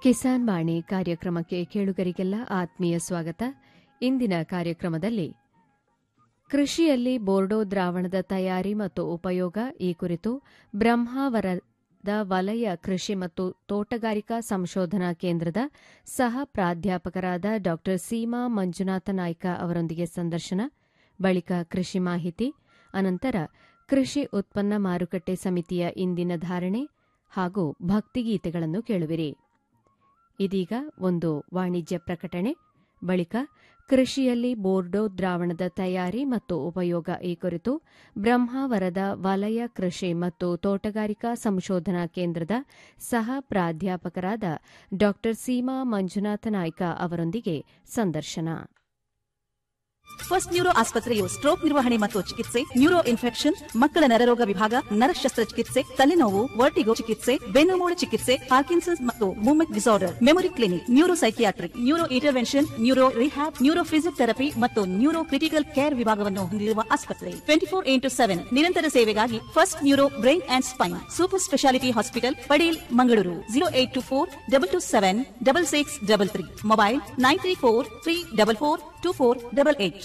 ಕಿಸಾನ್ ವಾಣಿ ಕಾರ್ಯಕ್ರಮಕ್ಕೆ ಕೇಳುಗರಿಗೆಲ್ಲ ಆತ್ಮೀಯ ಸ್ವಾಗತ ಇಂದಿನ ಕಾರ್ಯಕ್ರಮದಲ್ಲಿ ಕೃಷಿಯಲ್ಲಿ ಬೋರ್ಡೋ ದ್ರಾವಣದ ತಯಾರಿ ಮತ್ತು ಉಪಯೋಗ ಈ ಕುರಿತು ಬ್ರಹ್ಮಾವರದ ವಲಯ ಕೃಷಿ ಮತ್ತು ತೋಟಗಾರಿಕಾ ಸಂಶೋಧನಾ ಕೇಂದ್ರದ ಸಹ ಪ್ರಾಧ್ಯಾಪಕರಾದ ಡಾ ಸೀಮಾ ಮಂಜುನಾಥ ನಾಯ್ಕ ಅವರೊಂದಿಗೆ ಸಂದರ್ಶನ ಬಳಿಕ ಕೃಷಿ ಮಾಹಿತಿ ಅನಂತರ ಕೃಷಿ ಉತ್ಪನ್ನ ಮಾರುಕಟ್ಟೆ ಸಮಿತಿಯ ಇಂದಿನ ಧಾರಣೆ ಹಾಗೂ ಭಕ್ತಿಗೀತೆಗಳನ್ನು ಕೇಳುವಿರಿ ಇದೀಗ ಒಂದು ವಾಣಿಜ್ಯ ಪ್ರಕಟಣೆ ಬಳಿಕ ಕೃಷಿಯಲ್ಲಿ ಬೋರ್ಡೋ ದ್ರಾವಣದ ತಯಾರಿ ಮತ್ತು ಉಪಯೋಗ ಈ ಕುರಿತು ಬ್ರಹ್ಮಾವರದ ವಲಯ ಕೃಷಿ ಮತ್ತು ತೋಟಗಾರಿಕಾ ಸಂಶೋಧನಾ ಕೇಂದ್ರದ ಸಹ ಪ್ರಾಧ್ಯಾಪಕರಾದ ಡಾ ಸೀಮಾ ಮಂಜುನಾಥ ನಾಯ್ಕ ಅವರೊಂದಿಗೆ ಸಂದರ್ಶನ ಫಸ್ಟ್ ನ್ಯೂರೋ ಆಸ್ಪತ್ರೆಯು ಸ್ಟ್ರೋಕ್ ನಿರ್ವಹಣೆ ಮತ್ತು ಚಿಕಿತ್ಸೆ ನ್ಯೂರೋ ಇನ್ಫೆಕ್ಷನ್ ಮಕ್ಕಳ ನರರೋಗ ವಿಭಾಗ ನರ ಶಸ್ತ್ರಚಿಕಿತ್ಸೆ ತಲೆನೋವು ವರ್ಟಿಗೋ ಚಿಕಿತ್ಸೆ ಬೆನ್ನುಮೂಳೆ ಚಿಕಿತ್ಸೆ ಪಾರ್ಕಿನ್ಸನ್ಸ್ ಮತ್ತು movement disorder memory clinic neuro psychiatric neuro intervention neuro rehab neuro physiotherapy ಮತ್ತು ನ್ಯೂರೋ ಕ್ರಿಟಿಕಲ್ ಕೇರ್ ವಿಭಾಗವನ್ನು ಹೊಂದಿರುವ ಆಸ್ಪತ್ರೆ ಟ್ವೆಂಟಿ ಫೋರ್ ಇಂಟು ಸೆವೆನ್ ನಿರಂತರ ಸೇವೆಗಾಗಿ first neuro brain and spine super speciality hospital Padil Mangaluru zero eight two four double two seven double six double three mobile nine three four three double four two four double eight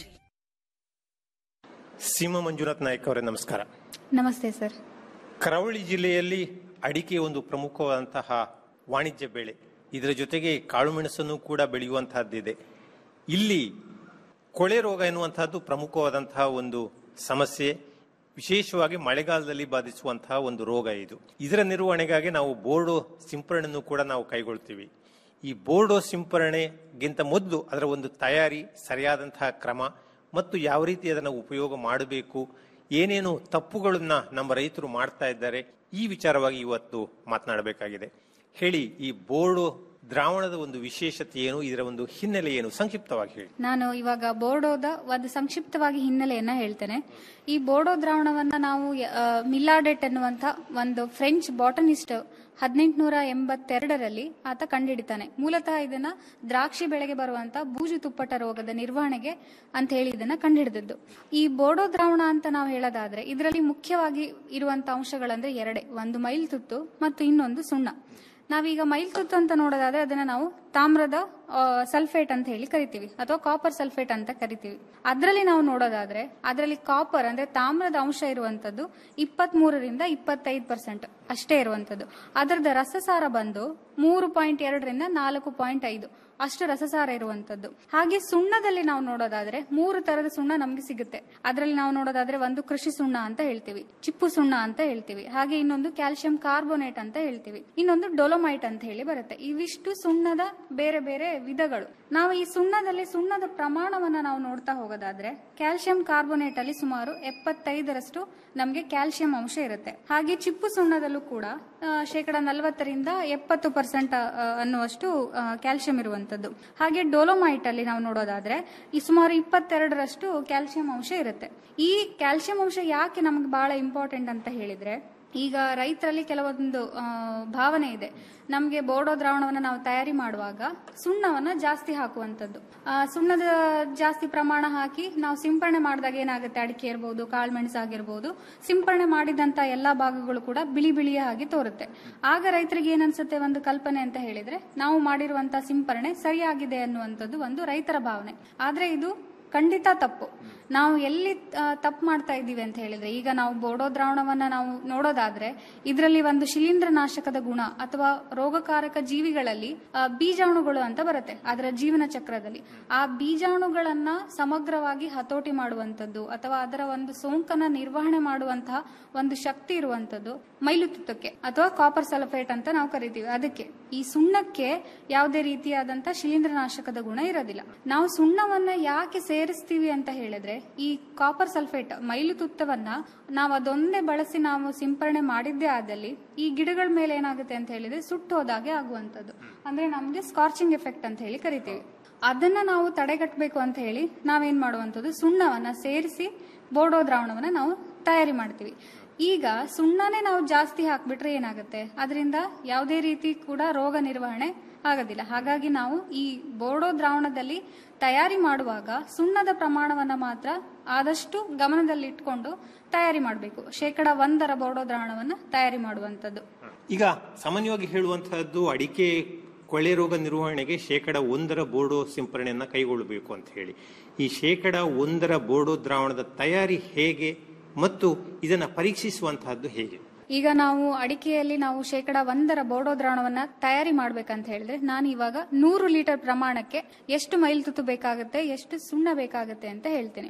Seema Manjunath Naik ಅವರೇ ನಮಸ್ಕಾರ ನಮಸ್ತೆ sir ಕರಾವಳಿ ಜಿಲ್ಲೆಯಲ್ಲಿ ಅಡಿಕೆ ಒಂದು ಪ್ರಮುಖವಾದಂತಹ ವಾಣಿಜ್ಯ ಬೆಳೆ ಇದರ ಜೊತೆಗೆ ಕಾಳುಮೆಣಸನ್ನು ಕೂಡ ಬೆಳೆಯುವಂತಹದ್ದಿದೆ ಇಲ್ಲಿ ಕೊಳೆ ರೋಗ ಎನ್ನುವಂತಹದ್ದು ಪ್ರಮುಖವಾದಂತಹ ಒಂದು ಸಮಸ್ಯೆ ವಿಶೇಷವಾಗಿ ಮಳೆಗಾಲದಲ್ಲಿ ಬಾಧಿಸುವಂತಹ ಒಂದು ರೋಗ ಇದು ಇದರ ನಿರ್ವಹಣೆಗಾಗಿ ನಾವು ಬೋರ್ಡೋ ಸಿಂಪರಣೆಯನ್ನು ಕೂಡ ನಾವು ಕೈಗೊಳ್ತೀವಿ ಈ ಬೋರ್ಡೋ ಸಿಂಪರಣೆಗಿಂತ ಮೊದಲು ಅದರ ಒಂದು ತಯಾರಿ ಸರಿಯಾದಂತಹ ಕ್ರಮ ಮತ್ತು ಯಾವ ರೀತಿ ಅದನ್ನು ಉಪಯೋಗ ಮಾಡಬೇಕು ಏನೇನು ತಪ್ಪುಗಳನ್ನ ನಮ್ಮ ರೈತರು ಮಾಡ್ತಾ ಇದ್ದಾರೆ ಈ ವಿಚಾರವಾಗಿ ಇವತ್ತು ಮಾತನಾಡಬೇಕಾಗಿದೆ ಹೇಳಿ ಈ ಬೋರ್ಡು ದ್ರಾವಣದ ಒಂದು ವಿಶೇಷತೆ ಏನು ಇದರ ಒಂದು ಹಿನ್ನೆಲೆ ಏನು ಸಂಕ್ಷಿಪ್ತವಾಗಿ ಹೇಳಿ ನಾನು ಇವಾಗ ಬೋರ್ಡೋದ ಒಂದು ಸಂಕ್ಷಿಪ್ತವಾಗಿ ಹಿನ್ನೆಲೆಯನ್ನ ಹೇಳ್ತೇನೆ ಈ ಬೋರ್ಡೋ ದ್ರಾವಣವನ್ನ ನಾವು ಆ, ಮಿಲಾಡೆಟ್ ಎನ್ನುವಂತ ಒಂದು ಫ್ರೆಂಚ್ ಬಾಟನಿಸ್ಟ್ ಹದಿನೆಂಟುನೂರ ಎಂಬತ್ತೆರಡರಲ್ಲಿ ಆತ ಕಂಡುಹಿಡಿತಾನೆ ಮೂಲತಃ ಇದನ್ನ ದ್ರಾಕ್ಷಿ ಬೆಳೆಗೆ ಬರುವಂತ ಬೂಜು ತುಪ್ಪಟ ರೋಗದ ನಿರ್ವಹಣೆಗೆ ಅಂತ ಹೇಳಿ ಇದನ್ನ ಕಂಡುಹಿಡಿದದ್ದು ಈ ಬೋರ್ಡೋ ದ್ರಾವಣ ಅಂತ ನಾವು ಹೇಳೋದಾದ್ರೆ ಇದರಲ್ಲಿ ಮುಖ್ಯವಾಗಿ ಇರುವಂತ ಅಂಶಗಳಂದ್ರೆ ಎರಡೇ ಒಂದು ಮೈಲ್ ತುತ್ತು ಮತ್ತು ಇನ್ನೊಂದು ಸುಣ್ಣ ನಾವೀಗ ಮೈಲ್ತುತ್ತು ಅಂತ ನೋಡೋದಾದ್ರೆ ಅದನ್ನ ನಾವು ತಾಮ್ರದ ಸಲ್ಫೇಟ್ ಅಂತ ಹೇಳಿ ಕರಿತೀವಿ ಅಥವಾ ಕಾಪರ್ ಸಲ್ಫೇಟ್ ಅಂತ ಕರಿತೀವಿ ಅದರಲ್ಲಿ ನಾವು ನೋಡೋದಾದ್ರೆ ಅದರಲ್ಲಿ ಕಾಪರ್ ಅಂದ್ರೆ ತಾಮ್ರದ ಅಂಶ ಇರುವಂತದ್ದು ಇಪ್ಪತ್ತ್ ಮೂರರಿಂದ ಇಪ್ಪತ್ತೈದು ಪರ್ಸೆಂಟ್ ಅಷ್ಟೇ ಇರುವಂತದ್ದು ಅದರದ ರಸಸಾರ ಬಂದು ಮೂರು ಪಾಯಿಂಟ್ ಎರಡರಿಂದ ನಾಲ್ಕು ಪಾಯಿಂಟ್ ಐದು ಅಷ್ಟು ರಸಸಾರ ಇರುವಂತದ್ದು ಹಾಗೆ ಸುಣ್ಣದಲ್ಲಿ ನಾವು ನೋಡೋದಾದ್ರೆ ಮೂರು ತರದ ಸುಣ್ಣ ನಮ್ಗೆ ಸಿಗುತ್ತೆ ಅದರಲ್ಲಿ ನಾವು ನೋಡೋದಾದ್ರೆ ಒಂದು ಕೃಷಿ ಸುಣ್ಣ ಅಂತ ಹೇಳ್ತೀವಿ ಚಿಪ್ಪು ಸುಣ್ಣ ಅಂತ ಹೇಳ್ತೀವಿ ಹಾಗೆ ಇನ್ನೊಂದು ಕ್ಯಾಲ್ಸಿಯಂ ಕಾರ್ಬೋನೇಟ್ ಅಂತ ಹೇಳ್ತೀವಿ ಇನ್ನೊಂದು ಡೊಲೊಮೈಟ್ ಅಂತ ಹೇಳಿ ಬರುತ್ತೆ ಇವಿಷ್ಟು ಸುಣ್ಣದ ಬೇರೆ ಬೇರೆ ವಿಧಗಳು ನಾವು ಈ ಸುಣ್ಣದಲ್ಲಿ ಸುಣ್ಣದ ಪ್ರಮಾಣವನ್ನ ನಾವು ನೋಡ್ತಾ ಹೋಗೋದಾದ್ರೆ ಕ್ಯಾಲ್ಸಿಯಂ ಕಾರ್ಬೋನೇಟ್ ಅಲ್ಲಿ ಸುಮಾರು ಎಪ್ಪತ್ತೈದರಷ್ಟು ನಮಗೆ ಕ್ಯಾಲ್ಸಿಯಂ ಅಂಶ ಇರುತ್ತೆ ಹಾಗೆ ಚಿಪ್ಪು ಸುಣ್ಣದಲ್ಲೂ ಕೂಡ ಆ, ಶೇಕಡ ನಲವತ್ತರಿಂದ ಎಪ್ಪತ್ತು ಪರ್ಸೆಂಟ್ ಅನ್ನುವಷ್ಟು ಆ, ಕ್ಯಾಲ್ಸಿಯಂ ಇರುವಂತದ್ದು ಹಾಗೆ ಡೋಲೋಮೈಟ್ ಅಲ್ಲಿ ನಾವು ನೋಡೋದಾದ್ರೆ ಈ ಸುಮಾರು ಇಪ್ಪತ್ತೆರಡರಷ್ಟು ಕ್ಯಾಲ್ಸಿಯಂ ಅಂಶ ಇರುತ್ತೆ ಈ ಕ್ಯಾಲ್ಸಿಯಂ ಅಂಶ ಯಾಕೆ ನಮಗೆ ಬಹಳ ಇಂಪಾರ್ಟೆಂಟ್ ಅಂತ ಹೇಳಿದ್ರೆ ಈಗ ರೈತರಲ್ಲಿ ಕೆಲವೊಂದು ಆ, ಭಾವನೆ ಇದೆ ನಮಗೆ ಬೋರ್ಡೋ ದ್ರಾವಣವನ್ನು ನಾವು ತಯಾರಿ ಮಾಡುವಾಗ ಸುಣ್ಣವನ್ನ ಜಾಸ್ತಿ ಹಾಕುವಂಥದ್ದು ಆ, ಸುಣ್ಣದ ಜಾಸ್ತಿ ಪ್ರಮಾಣ ಹಾಕಿ ನಾವು ಸಿಂಪರಣೆ ಮಾಡಿದಾಗ ಏನಾಗುತ್ತೆ ಅಡಿಕೆ ಇರ್ಬೋದು ಕಾಳುಮೆಣಸು ಆಗಿರ್ಬೋದು ಸಿಂಪರಣೆ ಮಾಡಿದಂತ ಎಲ್ಲಾ ಭಾಗಗಳು ಕೂಡ ಬಿಳಿ ಬಿಳಿಯ ಹಾಗೆ ತೋರುತ್ತೆ ಆಗ ರೈತರಿಗೆ ಏನನ್ಸುತ್ತೆ ಒಂದು ಕಲ್ಪನೆ ಅಂತ ಹೇಳಿದ್ರೆ ನಾವು ಮಾಡಿರುವಂತಹ ಸಿಂಪರಣೆ ಸರಿಯಾಗಿದೆ ಅನ್ನುವಂಥದ್ದು ಒಂದು ರೈತರ ಭಾವನೆ ಆದ್ರೆ ಇದು ಖಂಡಿತ ತಪ್ಪು ನಾವು ಎಲ್ಲಿ ತಪ್ಪು ಮಾಡ್ತಾ ಇದ್ದೀವಿ ಅಂತ ಹೇಳಿದ್ರೆ ಈಗ ನಾವು ಬೋಡೋ ದ್ರಾವಣವನ್ನ ನಾವು ನೋಡೋದಾದ್ರೆ ಇದರಲ್ಲಿ ಒಂದು ಶಿಲೀಂಧ್ರನಾಶಕದ ಗುಣ ಅಥವಾ ರೋಗಕಾರಕ ಜೀವಿಗಳಲ್ಲಿ ಆ, ಬೀಜಾಣುಗಳು ಅಂತ ಬರುತ್ತೆ ಅದರ ಜೀವನ ಚಕ್ರದಲ್ಲಿ ಆ ಬೀಜಾಣುಗಳನ್ನ ಸಮಗ್ರವಾಗಿ ಹತೋಟಿ ಮಾಡುವಂತದ್ದು ಅಥವಾ ಅದರ ಒಂದು ಸೋಂಕನ್ನ ನಿರ್ವಹಣೆ ಮಾಡುವಂತಹ ಒಂದು ಶಕ್ತಿ ಇರುವಂತದ್ದು ಮೈಲುತುತ್ತಕ್ಕೆ ಅಥವಾ ಕಾಪರ್ ಸಲ್ಫೇಟ್ ಅಂತ ನಾವು ಕರಿತೀವಿ ಅದಕ್ಕೆ ಈ ಸುಣ್ಣಕ್ಕೆ ಯಾವುದೇ ರೀತಿಯಾದಂತ ಶಿಲೀಂಧ್ರನಾಶಕದ ಗುಣ ಇರೋದಿಲ್ಲ ನಾವು ಸುಣ್ಣವನ್ನ ಯಾಕೆ ಸೇರಿಸ್ತೀವಿ ಅಂತ ಹೇಳಿದ್ರೆ ಈ ಕಾಪರ್ ಸಲ್ಫೇಟ್ ಮೈಲುತುತ್ತವನ್ನ ನಾವು ಅದೊಂದೇ ಬಳಸಿ ನಾವು ಸಿಂಪರಣೆ ಮಾಡಿದ್ದೇ ಆದಲ್ಲಿ ಈ ಗಿಡಗಳ ಮೇಲೆ ಏನಾಗುತ್ತೆ ಅಂತ ಹೇಳಿದ್ರೆ ಸುಟ್ಟು ಹೋದಾಗೆ ಆಗುವಂತದ್ದು ಅಂದ್ರೆ ನಮ್ಗೆ ಸ್ಕಾರ್ಚಿಂಗ್ ಎಫೆಕ್ಟ್ ಅಂತ ಹೇಳಿ ಕರಿತೀವಿ ಅದನ್ನ ನಾವು ತಡೆಗಟ್ಟಬೇಕು ಅಂತ ಹೇಳಿ ನಾವೇನ್ ಮಾಡುವಂಥದ್ದು ಸುಣ್ಣವನ್ನ ಸೇರಿಸಿ ಬೋರ್ಡೋ ದ್ರಾವಣವನ್ನ ನಾವು ತಯಾರಿ ಮಾಡ್ತೀವಿ ಈಗ ಸುಣ್ಣನೇ ನಾವು ಜಾಸ್ತಿ ಹಾಕ್ಬಿಟ್ರೆ ಏನಾಗುತ್ತೆ ಅದರಿಂದ ಯಾವುದೇ ರೀತಿ ಕೂಡ ರೋಗ ನಿರ್ವಹಣೆ ಆಗೋದಿಲ್ಲ ಹಾಗಾಗಿ ನಾವು ಈ ಬೋರ್ಡೋ ದ್ರಾವಣದಲ್ಲಿ ತಯಾರಿ ಮಾಡುವಾಗ ಸುಣ್ಣದ ಪ್ರಮಾಣವನ್ನ ಮಾತ್ರ ಆದಷ್ಟು ಗಮನದಲ್ಲಿಟ್ಕೊಂಡು ತಯಾರಿ ಮಾಡಬೇಕು ಶೇಕಡ ಒಂದರ ಬೋರ್ಡೋ ದ್ರಾವಣವನ್ನ ತಯಾರಿ ಮಾಡುವಂಥದ್ದು ಈಗ ಸಾಮಾನ್ಯವಾಗಿ ಹೇಳುವಂತಹದ್ದು ಅಡಿಕೆ ಕೊಳೆ ರೋಗ ನಿರ್ವಹಣೆಗೆ ಶೇಕಡ ಒಂದರ ಬೋರ್ಡೋ ಸಿಂಪರಣೆಯನ್ನ ಕೈಗೊಳ್ಳಬೇಕು ಅಂತ ಹೇಳಿ ಈ ಶೇಕಡ ಒಂದರ ಬೋರ್ಡೋ ದ್ರಾವಣದ ತಯಾರಿ ಹೇಗೆ ಮತ್ತು ಇದನ್ನ ಪರೀಕ್ಷಿಸುವಂತಹದ್ದು ಹೇಗೆ ಈಗ ನಾವು ಅಡಿಕೆಯಲ್ಲಿ ನಾವು ಶೇಕಡ ಒಂದರ ಬೋಡೋ ದ್ರಾವಣವನ್ನ ತಯಾರಿ ಮಾಡ್ಬೇಕಂತ ಹೇಳಿದ್ರೆ ನಾನು ಇವಾಗ ನೂರು ಲೀಟರ್ ಪ್ರಮಾಣಕ್ಕೆ ಎಷ್ಟು ಮೈಲ್ ತುತ್ತು ಬೇಕಾಗುತ್ತೆ ಎಷ್ಟು ಸುಣ್ಣ ಬೇಕಾಗುತ್ತೆ ಅಂತ ಹೇಳ್ತೇನೆ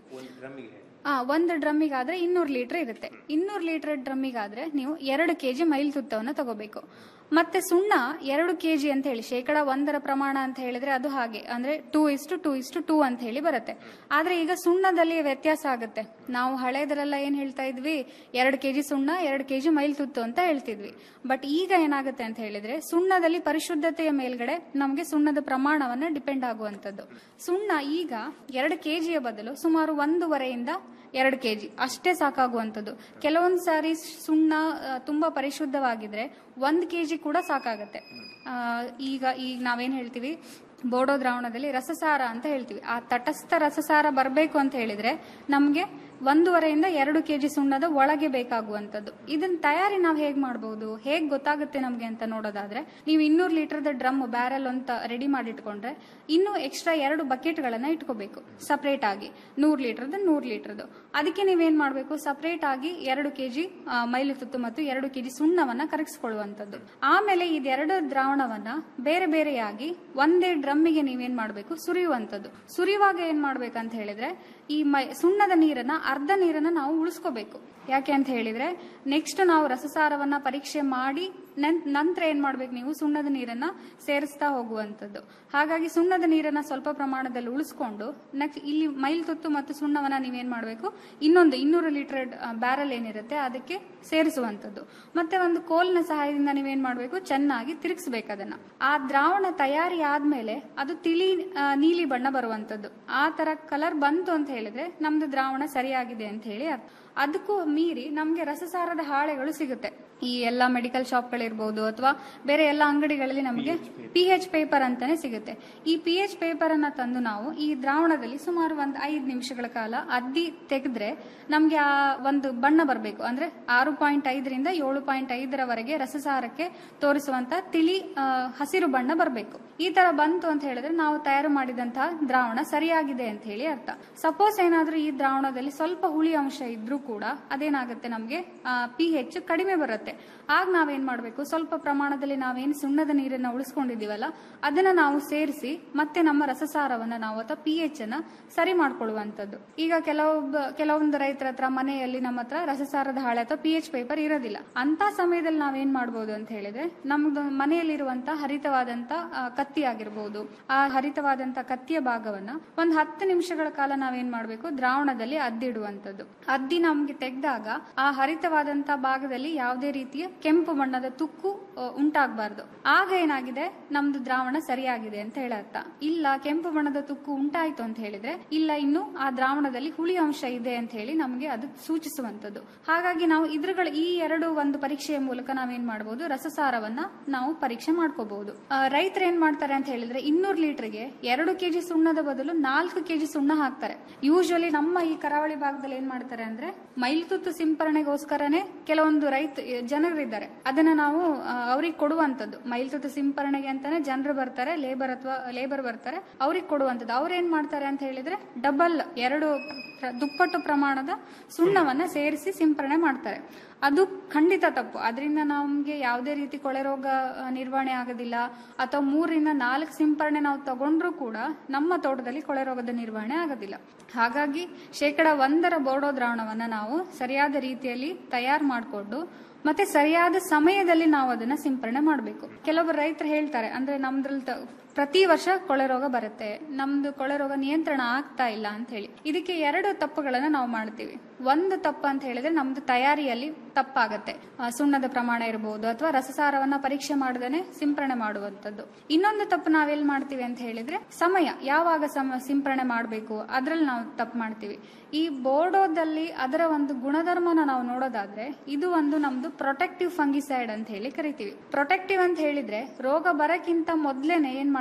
ಆ ಒಂದು ಡ್ರಮ್ಮಿಗಾದ್ರೆ ಇನ್ನೂರು ಲೀಟರ್ ಇರುತ್ತೆ ಇನ್ನೂರು ಲೀಟರ್ ಡ್ರಮ್ಮಿಗಾದ್ರೆ ನೀವು ಎರಡು ಕೆಜಿ ಮೈಲ್ ತುತ್ತವನ್ನು ತಗೋಬೇಕು ಮತ್ತೆ ಸುಣ್ಣ ಎರಡು ಕೆಜಿ ಅಂತ ಹೇಳಿ ಶೇಕಡ ಒಂದರ ಪ್ರಮಾಣ ಅಂತ ಹೇಳಿದ್ರೆ ಅದು ಹಾಗೆ ಅಂದ್ರೆ two is to two is to two ಅಂತ ಹೇಳಿ ಬರುತ್ತೆ ಆದ್ರೆ ಈಗ ಸುಣ್ಣದಲ್ಲಿ ವ್ಯತ್ಯಾಸ ಆಗುತ್ತೆ ನಾವು ಹಳೇದರೆಲ್ಲ ಏನ್ ಹೇಳ್ತಾ ಇದ್ವಿ ಎರಡು ಕೆಜಿ ಸುಣ್ಣ ಎರಡು ಕೆಜಿ ಮೈಲ್ ತುತ್ತು ಅಂತ ಹೇಳ್ತಿದ್ವಿ ಬಟ್ ಈಗ ಏನಾಗುತ್ತೆ ಅಂತ ಹೇಳಿದ್ರೆ ಸುಣ್ಣದಲ್ಲಿ ಪರಿಶುದ್ಧತೆಯ ಮೇಲ್ಗಡೆ ನಮಗೆ ಸುಣ್ಣದ ಪ್ರಮಾಣವನ್ನ ಡಿಪೆಂಡ್ ಆಗುವಂತದ್ದು ಸುಣ್ಣ ಈಗ ಎರಡು ಕೆಜಿಯ ಬದಲು ಸುಮಾರು ಒಂದೂವರೆಯಿಂದ ಎರಡು ಕೆಜಿ ಅಷ್ಟೇ ಸಾಕಾಗುವಂಥದ್ದು ಕೆಲವೊಂದು ಸಾರಿ ಸುಣ್ಣ ಆ, ತುಂಬಾ ಪರಿಶುದ್ಧವಾಗಿದ್ರೆ ಒಂದು ಕೆಜಿ ಕೂಡ ಸಾಕಾಗತ್ತೆ ಆ, ಈಗ ಈಗ ನಾವೇನ್ ಹೇಳ್ತೀವಿ ಬೋಡೋ ದ್ರಾವಣದಲ್ಲಿ ರಸಸಾರ ಅಂತ ಹೇಳ್ತೀವಿ ಆ ತಟಸ್ಥ ರಸಸಾರ ಬರಬೇಕು ಅಂತ ಹೇಳಿದ್ರೆ ನಮಗೆ ಒಂದೂವರೆಯಿಂದ ಎರಡು ಕೆಜಿ ಸುಣ್ಣದ ಒಳಗೆ ಬೇಕಾಗುವಂಥದ್ದು ಇದನ್ನ ತಯಾರಿ ನಾವು ಹೇಗ್ ಮಾಡಬಹುದು ಹೇಗ್ ಗೊತ್ತಾಗುತ್ತೆ ನಮ್ಗೆ ಅಂತ ನೋಡೋದಾದ್ರೆ ನೀವು ಇನ್ನೂರು ಲೀಟರ್ದ ಡ್ರಮ್ ಬ್ಯಾರಲ್ ಅಂತ ರೆಡಿ ಮಾಡಿಟ್ಕೊಂಡ್ರೆ ಇನ್ನೂ ಎಕ್ಸ್ಟ್ರಾ ಎರಡು ಬಕೆಟ್ಗಳನ್ನ ಇಟ್ಕೋಬೇಕು ಸಪರೇಟ್ ಆಗಿ ನೂರು ಲೀಟರ್ದು ನೂರು ಲೀಟರ್ದು ಅದಕ್ಕೆ ನೀವೇನ್ ಮಾಡಬೇಕು ಸಪರೇಟ್ ಆಗಿ ಎರಡು ಕೆಜಿ ಮೈಲು ತುತ್ತು ಮತ್ತು ಎರಡು ಕೆಜಿ ಸುಣ್ಣವನ್ನ ಕರಗಿಸ್ಕೊಳ್ಳುವಂಥದ್ದು ಆಮೇಲೆ ಇದೆರಡು ದ್ರಾವಣವನ್ನ ಬೇರೆ ಬೇರೆಯಾಗಿ ಒಂದೇ ಡ್ರಮ್ಮಿಗೆ ನೀವೇನ್ ಮಾಡಬೇಕು ಸುರಿಯುವಂಥದ್ದು ಸುರಿಯುವಾಗ ಏನ್ ಮಾಡ್ಬೇಕಂತ ಹೇಳಿದ್ರೆ ಈ ಮೈ ಸುಣ್ಣದ ನೀರನ್ನ ಅರ್ಧ ನೀರನ್ನ ನಾವು ಉಳಿಸ್ಕೋಬೇಕು ಯಾಕೆ ಅಂತ ಹೇಳಿದ್ರೆ ನೆಕ್ಸ್ಟ್ ನಾವು ರಸಸಾರವನ್ನ ಪರೀಕ್ಷೆ ಮಾಡಿ ನನ್- ನಂತರ ಏನ್ ಮಾಡ್ಬೇಕು ನೀವು ಸುಣ್ಣದ ನೀರನ್ನ ಸೇರಿಸ್ತಾ ಹೋಗುವಂಥದ್ದು ಹಾಗಾಗಿ ಸುಣ್ಣದ ನೀರನ್ನ ಸ್ವಲ್ಪ ಪ್ರಮಾಣದಲ್ಲಿ ಉಳಿಸ್ಕೊಂಡು ನೆಕ್ಸ್ಟ್ ಇಲ್ಲಿ ಮೈಲ್ ತುತ್ತು ಮತ್ತು ಸುಣ್ಣವನ್ನ ನೀವೇನ್ ಮಾಡಬೇಕು ಇನ್ನೊಂದು ಇನ್ನೂರು ಲೀಟರ್ ಬ್ಯಾರಲ್ ಏನಿರುತ್ತೆ ಅದಕ್ಕೆ ಸೇರಿಸುವಂಥದ್ದು ಮತ್ತೆ ಒಂದು ಕೋಲ್ನ ಸಹಾಯದಿಂದ ನೀವೇನ್ ಮಾಡಬೇಕು ಚೆನ್ನಾಗಿ ತಿರುಗಿಸ್ಬೇಕು ಅದನ್ನ ಆ ದ್ರಾವಣ ತಯಾರಿ ಆದ್ಮೇಲೆ ಅದು ತಿಳಿ ಆ, ನೀಲಿ ಬಣ್ಣ ಬರುವಂತದ್ದು ಆ ತರ ಕಲರ್ ಬಂತು ಅಂತ ಹೇಳಿದ್ರೆ ನಮ್ದು ದ್ರಾವಣ ಸರಿಯಾಗಿದೆ ಅಂತ ಹೇಳಿ ಅರ್ಥ ಅದಕ್ಕೂ ಮೀರಿ ನಮ್ಗೆ ರಸಸಾರದ ಹಾಳೆಗಳು ಸಿಗುತ್ತೆ ಈ ಎಲ್ಲಾ ಮೆಡಿಕಲ್ ಶಾಪ್ಗಳಿರ್ಬೋದು ಅಥವಾ ಬೇರೆ ಎಲ್ಲ ಅಂಗಡಿಗಳಲ್ಲಿ ನಮಗೆ ಪಿ ಎಚ್ ಪೇಪರ್ ಅಂತಾನೆ ಸಿಗುತ್ತೆ ಈ ಪಿ ಎಚ್ ಪೇಪರ್ ಅನ್ನ ತಂದು ನಾವು ಈ ದ್ರಾವಣದಲ್ಲಿ ಸುಮಾರು ಒಂದು ಐದು ನಿಮಿಷಗಳ ಕಾಲ ಅದ್ದಿ ತೆಗೆದ್ರೆ ನಮ್ಗೆ ಆ ಒಂದು ಬಣ್ಣ ಬರಬೇಕು ಅಂದ್ರೆ ಆರು ಪಾಯಿಂಟ್ ಐದರಿಂದ ಏಳು ಪಾಯಿಂಟ್ ಐದರವರೆಗೆ ರಸಸಾರಕ್ಕೆ ತೋರಿಸುವಂತ ತಿಳಿ ಆ, ಹಸಿರು ಬಣ್ಣ ಬರಬೇಕು ಈ ತರ ಬಂತು ಅಂತ ಹೇಳಿದ್ರೆ ನಾವು ತಯಾರು ಮಾಡಿದಂತಹ ದ್ರಾವಣ ಸರಿಯಾಗಿದೆ ಅಂತ ಹೇಳಿ ಅರ್ಥ ಸಪೋಸ್ ಏನಾದ್ರೂ ಈ ದ್ರಾವಣದಲ್ಲಿ ಸ್ವಲ್ಪ ಹುಳಿ ಅಂಶ ಇದ್ರೂ ಕೂಡ ಅದೇನಾಗುತ್ತೆ ನಮ್ಗೆ ಪಿ ಹೆಚ್ ಕಡಿಮೆ ಬರುತ್ತೆ ಆಗ ನಾವೇನ್ ಮಾಡ್ಬೇಕು ಸ್ವಲ್ಪ ಪ್ರಮಾಣದಲ್ಲಿ ನಾವೇನು ಸುಣ್ಣದ ನೀರನ್ನ ಉಳಿಸ್ಕೊಂಡಿದೀವಲ್ಲ ಅದನ್ನ ನಾವು ಸೇರಿಸಿ ಮತ್ತೆ ನಮ್ಮ ರಸಸಾರವನ್ನ ನಾವು ಅಥವಾ ಪಿ ಎಚ್ ಅನ್ನ ಸರಿ ಮಾಡ್ಕೊಳ್ಳುವಂತದ್ದು ಈಗ ಕೆಲವೊಬ್ಬ ಕೆಲವೊಂದು ರೈತರ ಹತ್ರ ಮನೆಯಲ್ಲಿ ನಮ್ಮ ಹತ್ರ ರಸಸಾರದ ಹಾಳೆ ಅಥವಾ ಪಿ ಎಚ್ ಪೇಪರ್ ಇರೋದಿಲ್ಲ ಅಂತ ಸಮಯದಲ್ಲಿ ನಾವೇನ್ ಮಾಡ್ಬೋದು ಅಂತ ಹೇಳಿದ್ರೆ ನಮ್ದು ಮನೆಯಲ್ಲಿರುವಂತ ಹರಿತವಾದಂತ ಆ, ಕತ್ತಿ ಆಗಿರ್ಬೋದು ಆ ಹರಿತವಾದಂತ ಕತ್ತಿಯ ಭಾಗವನ್ನ ಒಂದು ಹತ್ತು ನಿಮಿಷಗಳ ಕಾಲ ನಾವೇನ್ ಮಾಡ್ಬೇಕು ದ್ರಾವಣದಲ್ಲಿ ಅದ್ದಿಡುವಂತದ್ದು ಅದ್ದಿ ನಮ್ಗೆ ತೆಗೆದಾಗ ಆ ಹರಿತವಾದಂತ ಭಾಗದಲ್ಲಿ ಯಾವುದೇ ರೀತಿಯ ಕೆಂಪು ಬಣ್ಣದ ತುಕ್ಕು ಆ, ಉಂಟಾಗಬಾರ್ದು ಆಗ ಏನಾಗಿದೆ ನಮ್ದು ದ್ರಾವಣ ಸರಿಯಾಗಿದೆ ಅಂತ ಹೇಳತ್ತ ಇಲ್ಲ ಕೆಂಪು ಬಣ್ಣದ ತುಕ್ಕು ಉಂಟಾಯ್ತು ಅಂತ ಹೇಳಿದ್ರೆ ಇಲ್ಲ ಇನ್ನು ಆ ದ್ರಾವಣದಲ್ಲಿ ಹುಳಿ ಅಂಶ ಇದೆ ಅಂತ ಹೇಳಿ ನಮಗೆ ಅದು ಸೂಚಿಸುವಂತದ್ದು ಹಾಗಾಗಿ ನಾವು ಇದ್ರಗಳ ಈ ಎರಡು ಒಂದು ಪರೀಕ್ಷೆಯ ಮೂಲಕ ನಾವೇನ್ ಮಾಡಬಹುದು ರಸಸಾರವನ್ನ ನಾವು ಪರೀಕ್ಷೆ ಮಾಡ್ಕೋಬಹುದು ರೈತರು ಏನ್ ಮಾಡ್ತಾರೆ ಅಂತ ಹೇಳಿದ್ರೆ ಇನ್ನೂರು ಲೀಟರ್ಗೆ ಎರಡು ಕೆಜಿ ಸುಣ್ಣದ ಬದಲು ನಾಲ್ಕು ಕೆಜಿ ಸುಣ್ಣ ಹಾಕ್ತಾರೆ ಯೂಶುವಲಿ ನಮ್ಮ ಈ ಕರಾವಳಿ ಭಾಗದಲ್ಲಿ ಏನ್ ಮಾಡ್ತಾರೆ ಅಂದ್ರೆ ಮೈಲ್ತುತ್ತು ಸಿಂಪರಣೆಗೋಸ್ಕರನೇ ಕೆಲವೊಂದು ರೈತ ಜನರಿದ್ದಾರೆ ಅದನ್ನ ನಾವು ಅವ್ರಿಗೆ ಕೊಡುವಂತದ್ದು ಮೈಲ್ತುತ್ತು ಸಿಂಪರಣೆಗೆ ಅಂತಾನೆ ಜನರು ಬರ್ತಾರೆ ಲೇಬರ್ ಅಥವಾ ಲೇಬರ್ ಬರ್ತಾರೆ ಅವ್ರಿಗೆ ಕೊಡುವಂತದ್ದು ಅವ್ರು ಏನ್ ಮಾಡ್ತಾರೆ ಅಂತ ಹೇಳಿದ್ರೆ ಡಬಲ್ ಎರಡು ಪ್ರ- ದುಪ್ಪಟ್ಟು ಪ್ರಮಾಣದ ಸುಣ್ಣವನ್ನ ಸೇರಿಸಿ ಸಿಂಪರಣೆ ಮಾಡ್ತಾರೆ ಅದು ಖಂಡಿತ ತಪ್ಪು ಅದರಿಂದ ನಮ್ಗೆ ಯಾವುದೇ ರೀತಿ ಕೊಳೆ ರೋಗ ಆ, ನಿರ್ವಹಣೆ ಆಗೋದಿಲ್ಲ ಅಥವಾ ಮೂರರಿಂದ ನಾಲ್ಕು ಸಿಂಪರಣೆ ನಾವು ತಗೊಂಡ್ರೂ ಕೂಡ ನಮ್ಮ ತೋಟದಲ್ಲಿ ಕೊಳೆ ರೋಗದ ನಿರ್ವಹಣೆ ಆಗೋದಿಲ್ಲ ಹಾಗಾಗಿ ಶೇಕಡ ಒಂದರ ಬೋರ್ಡೋ ದ್ರಾವಣವನ್ನ ನಾವು ಸರಿಯಾದ ರೀತಿಯಲ್ಲಿ ತಯಾರು ಮಾಡಿಕೊಂಡು ಮತ್ತೆ ಸರಿಯಾದ ಸಮಯದಲ್ಲಿ ನಾವು ಅದನ್ನ ಸಿಂಪರಣೆ ಮಾಡಬೇಕು ಕೆಲವೊಬ್ಬರು ರೈತರು ಹೇಳ್ತಾರೆ ಅಂದ್ರೆ ನಮ್ದ್ರಲ್ಲಿ ತ- ಪ್ರತಿ ವರ್ಷ ಕೊಳೆ ರೋಗ ಬರುತ್ತೆ ನಮ್ದು ಕೊಳೆ ರೋಗ ನಿಯಂತ್ರಣ ಆಗ್ತಾ ಇಲ್ಲ ಅಂತ ಹೇಳಿ ಇದಕ್ಕೆ ಎರಡು ತಪ್ಪುಗಳನ್ನ ನಾವು ಮಾಡ್ತೀವಿ ಒಂದು ತಪ್ಪು ಅಂತ ಹೇಳಿದ್ರೆ ನಮ್ದು ತಯಾರಿಯಲ್ಲಿ ತಪ್ಪಾಗತ್ತೆ ಆ, ಸುಣ್ಣದ ಪ್ರಮಾಣ ಇರಬಹುದು ಅಥವಾ ರಸಸಾರವನ್ನ ಪರೀಕ್ಷೆ ಮಾಡದೇನೆ ಸಿಂಪರಣೆ ಮಾಡುವಂತದ್ದು ಇನ್ನೊಂದು ತಪ್ಪು ನಾವೆಲ್ಲಿ ಮಾಡ್ತೀವಿ ಅಂತ ಹೇಳಿದ್ರೆ ಸಮಯ ಯಾವಾಗ ಸಮ ಸಿಂಪರಣೆ ಮಾಡಬೇಕು ಅದ್ರಲ್ಲಿ ನಾವು ತಪ್ಪು ಮಾಡ್ತೀವಿ ಈ ಬೋರ್ಡೋದಲ್ಲಿ ಅದರ ಒಂದು ಗುಣಧರ್ಮನ ನಾವು ನೋಡೋದಾದ್ರೆ ಇದು ಒಂದು ನಮ್ದು ಪ್ರೊಟೆಕ್ಟಿವ್ ಫಂಗಿಸೈಡ್ ಅಂತ ಹೇಳಿ ಕರಿತೀವಿ ಪ್ರೊಟೆಕ್ಟಿವ್ ಅಂತ ಹೇಳಿದ್ರೆ ರೋಗ ಬರಕ್ಕಿಂತ ಮೊದ್ಲೇನೆ ಏನ್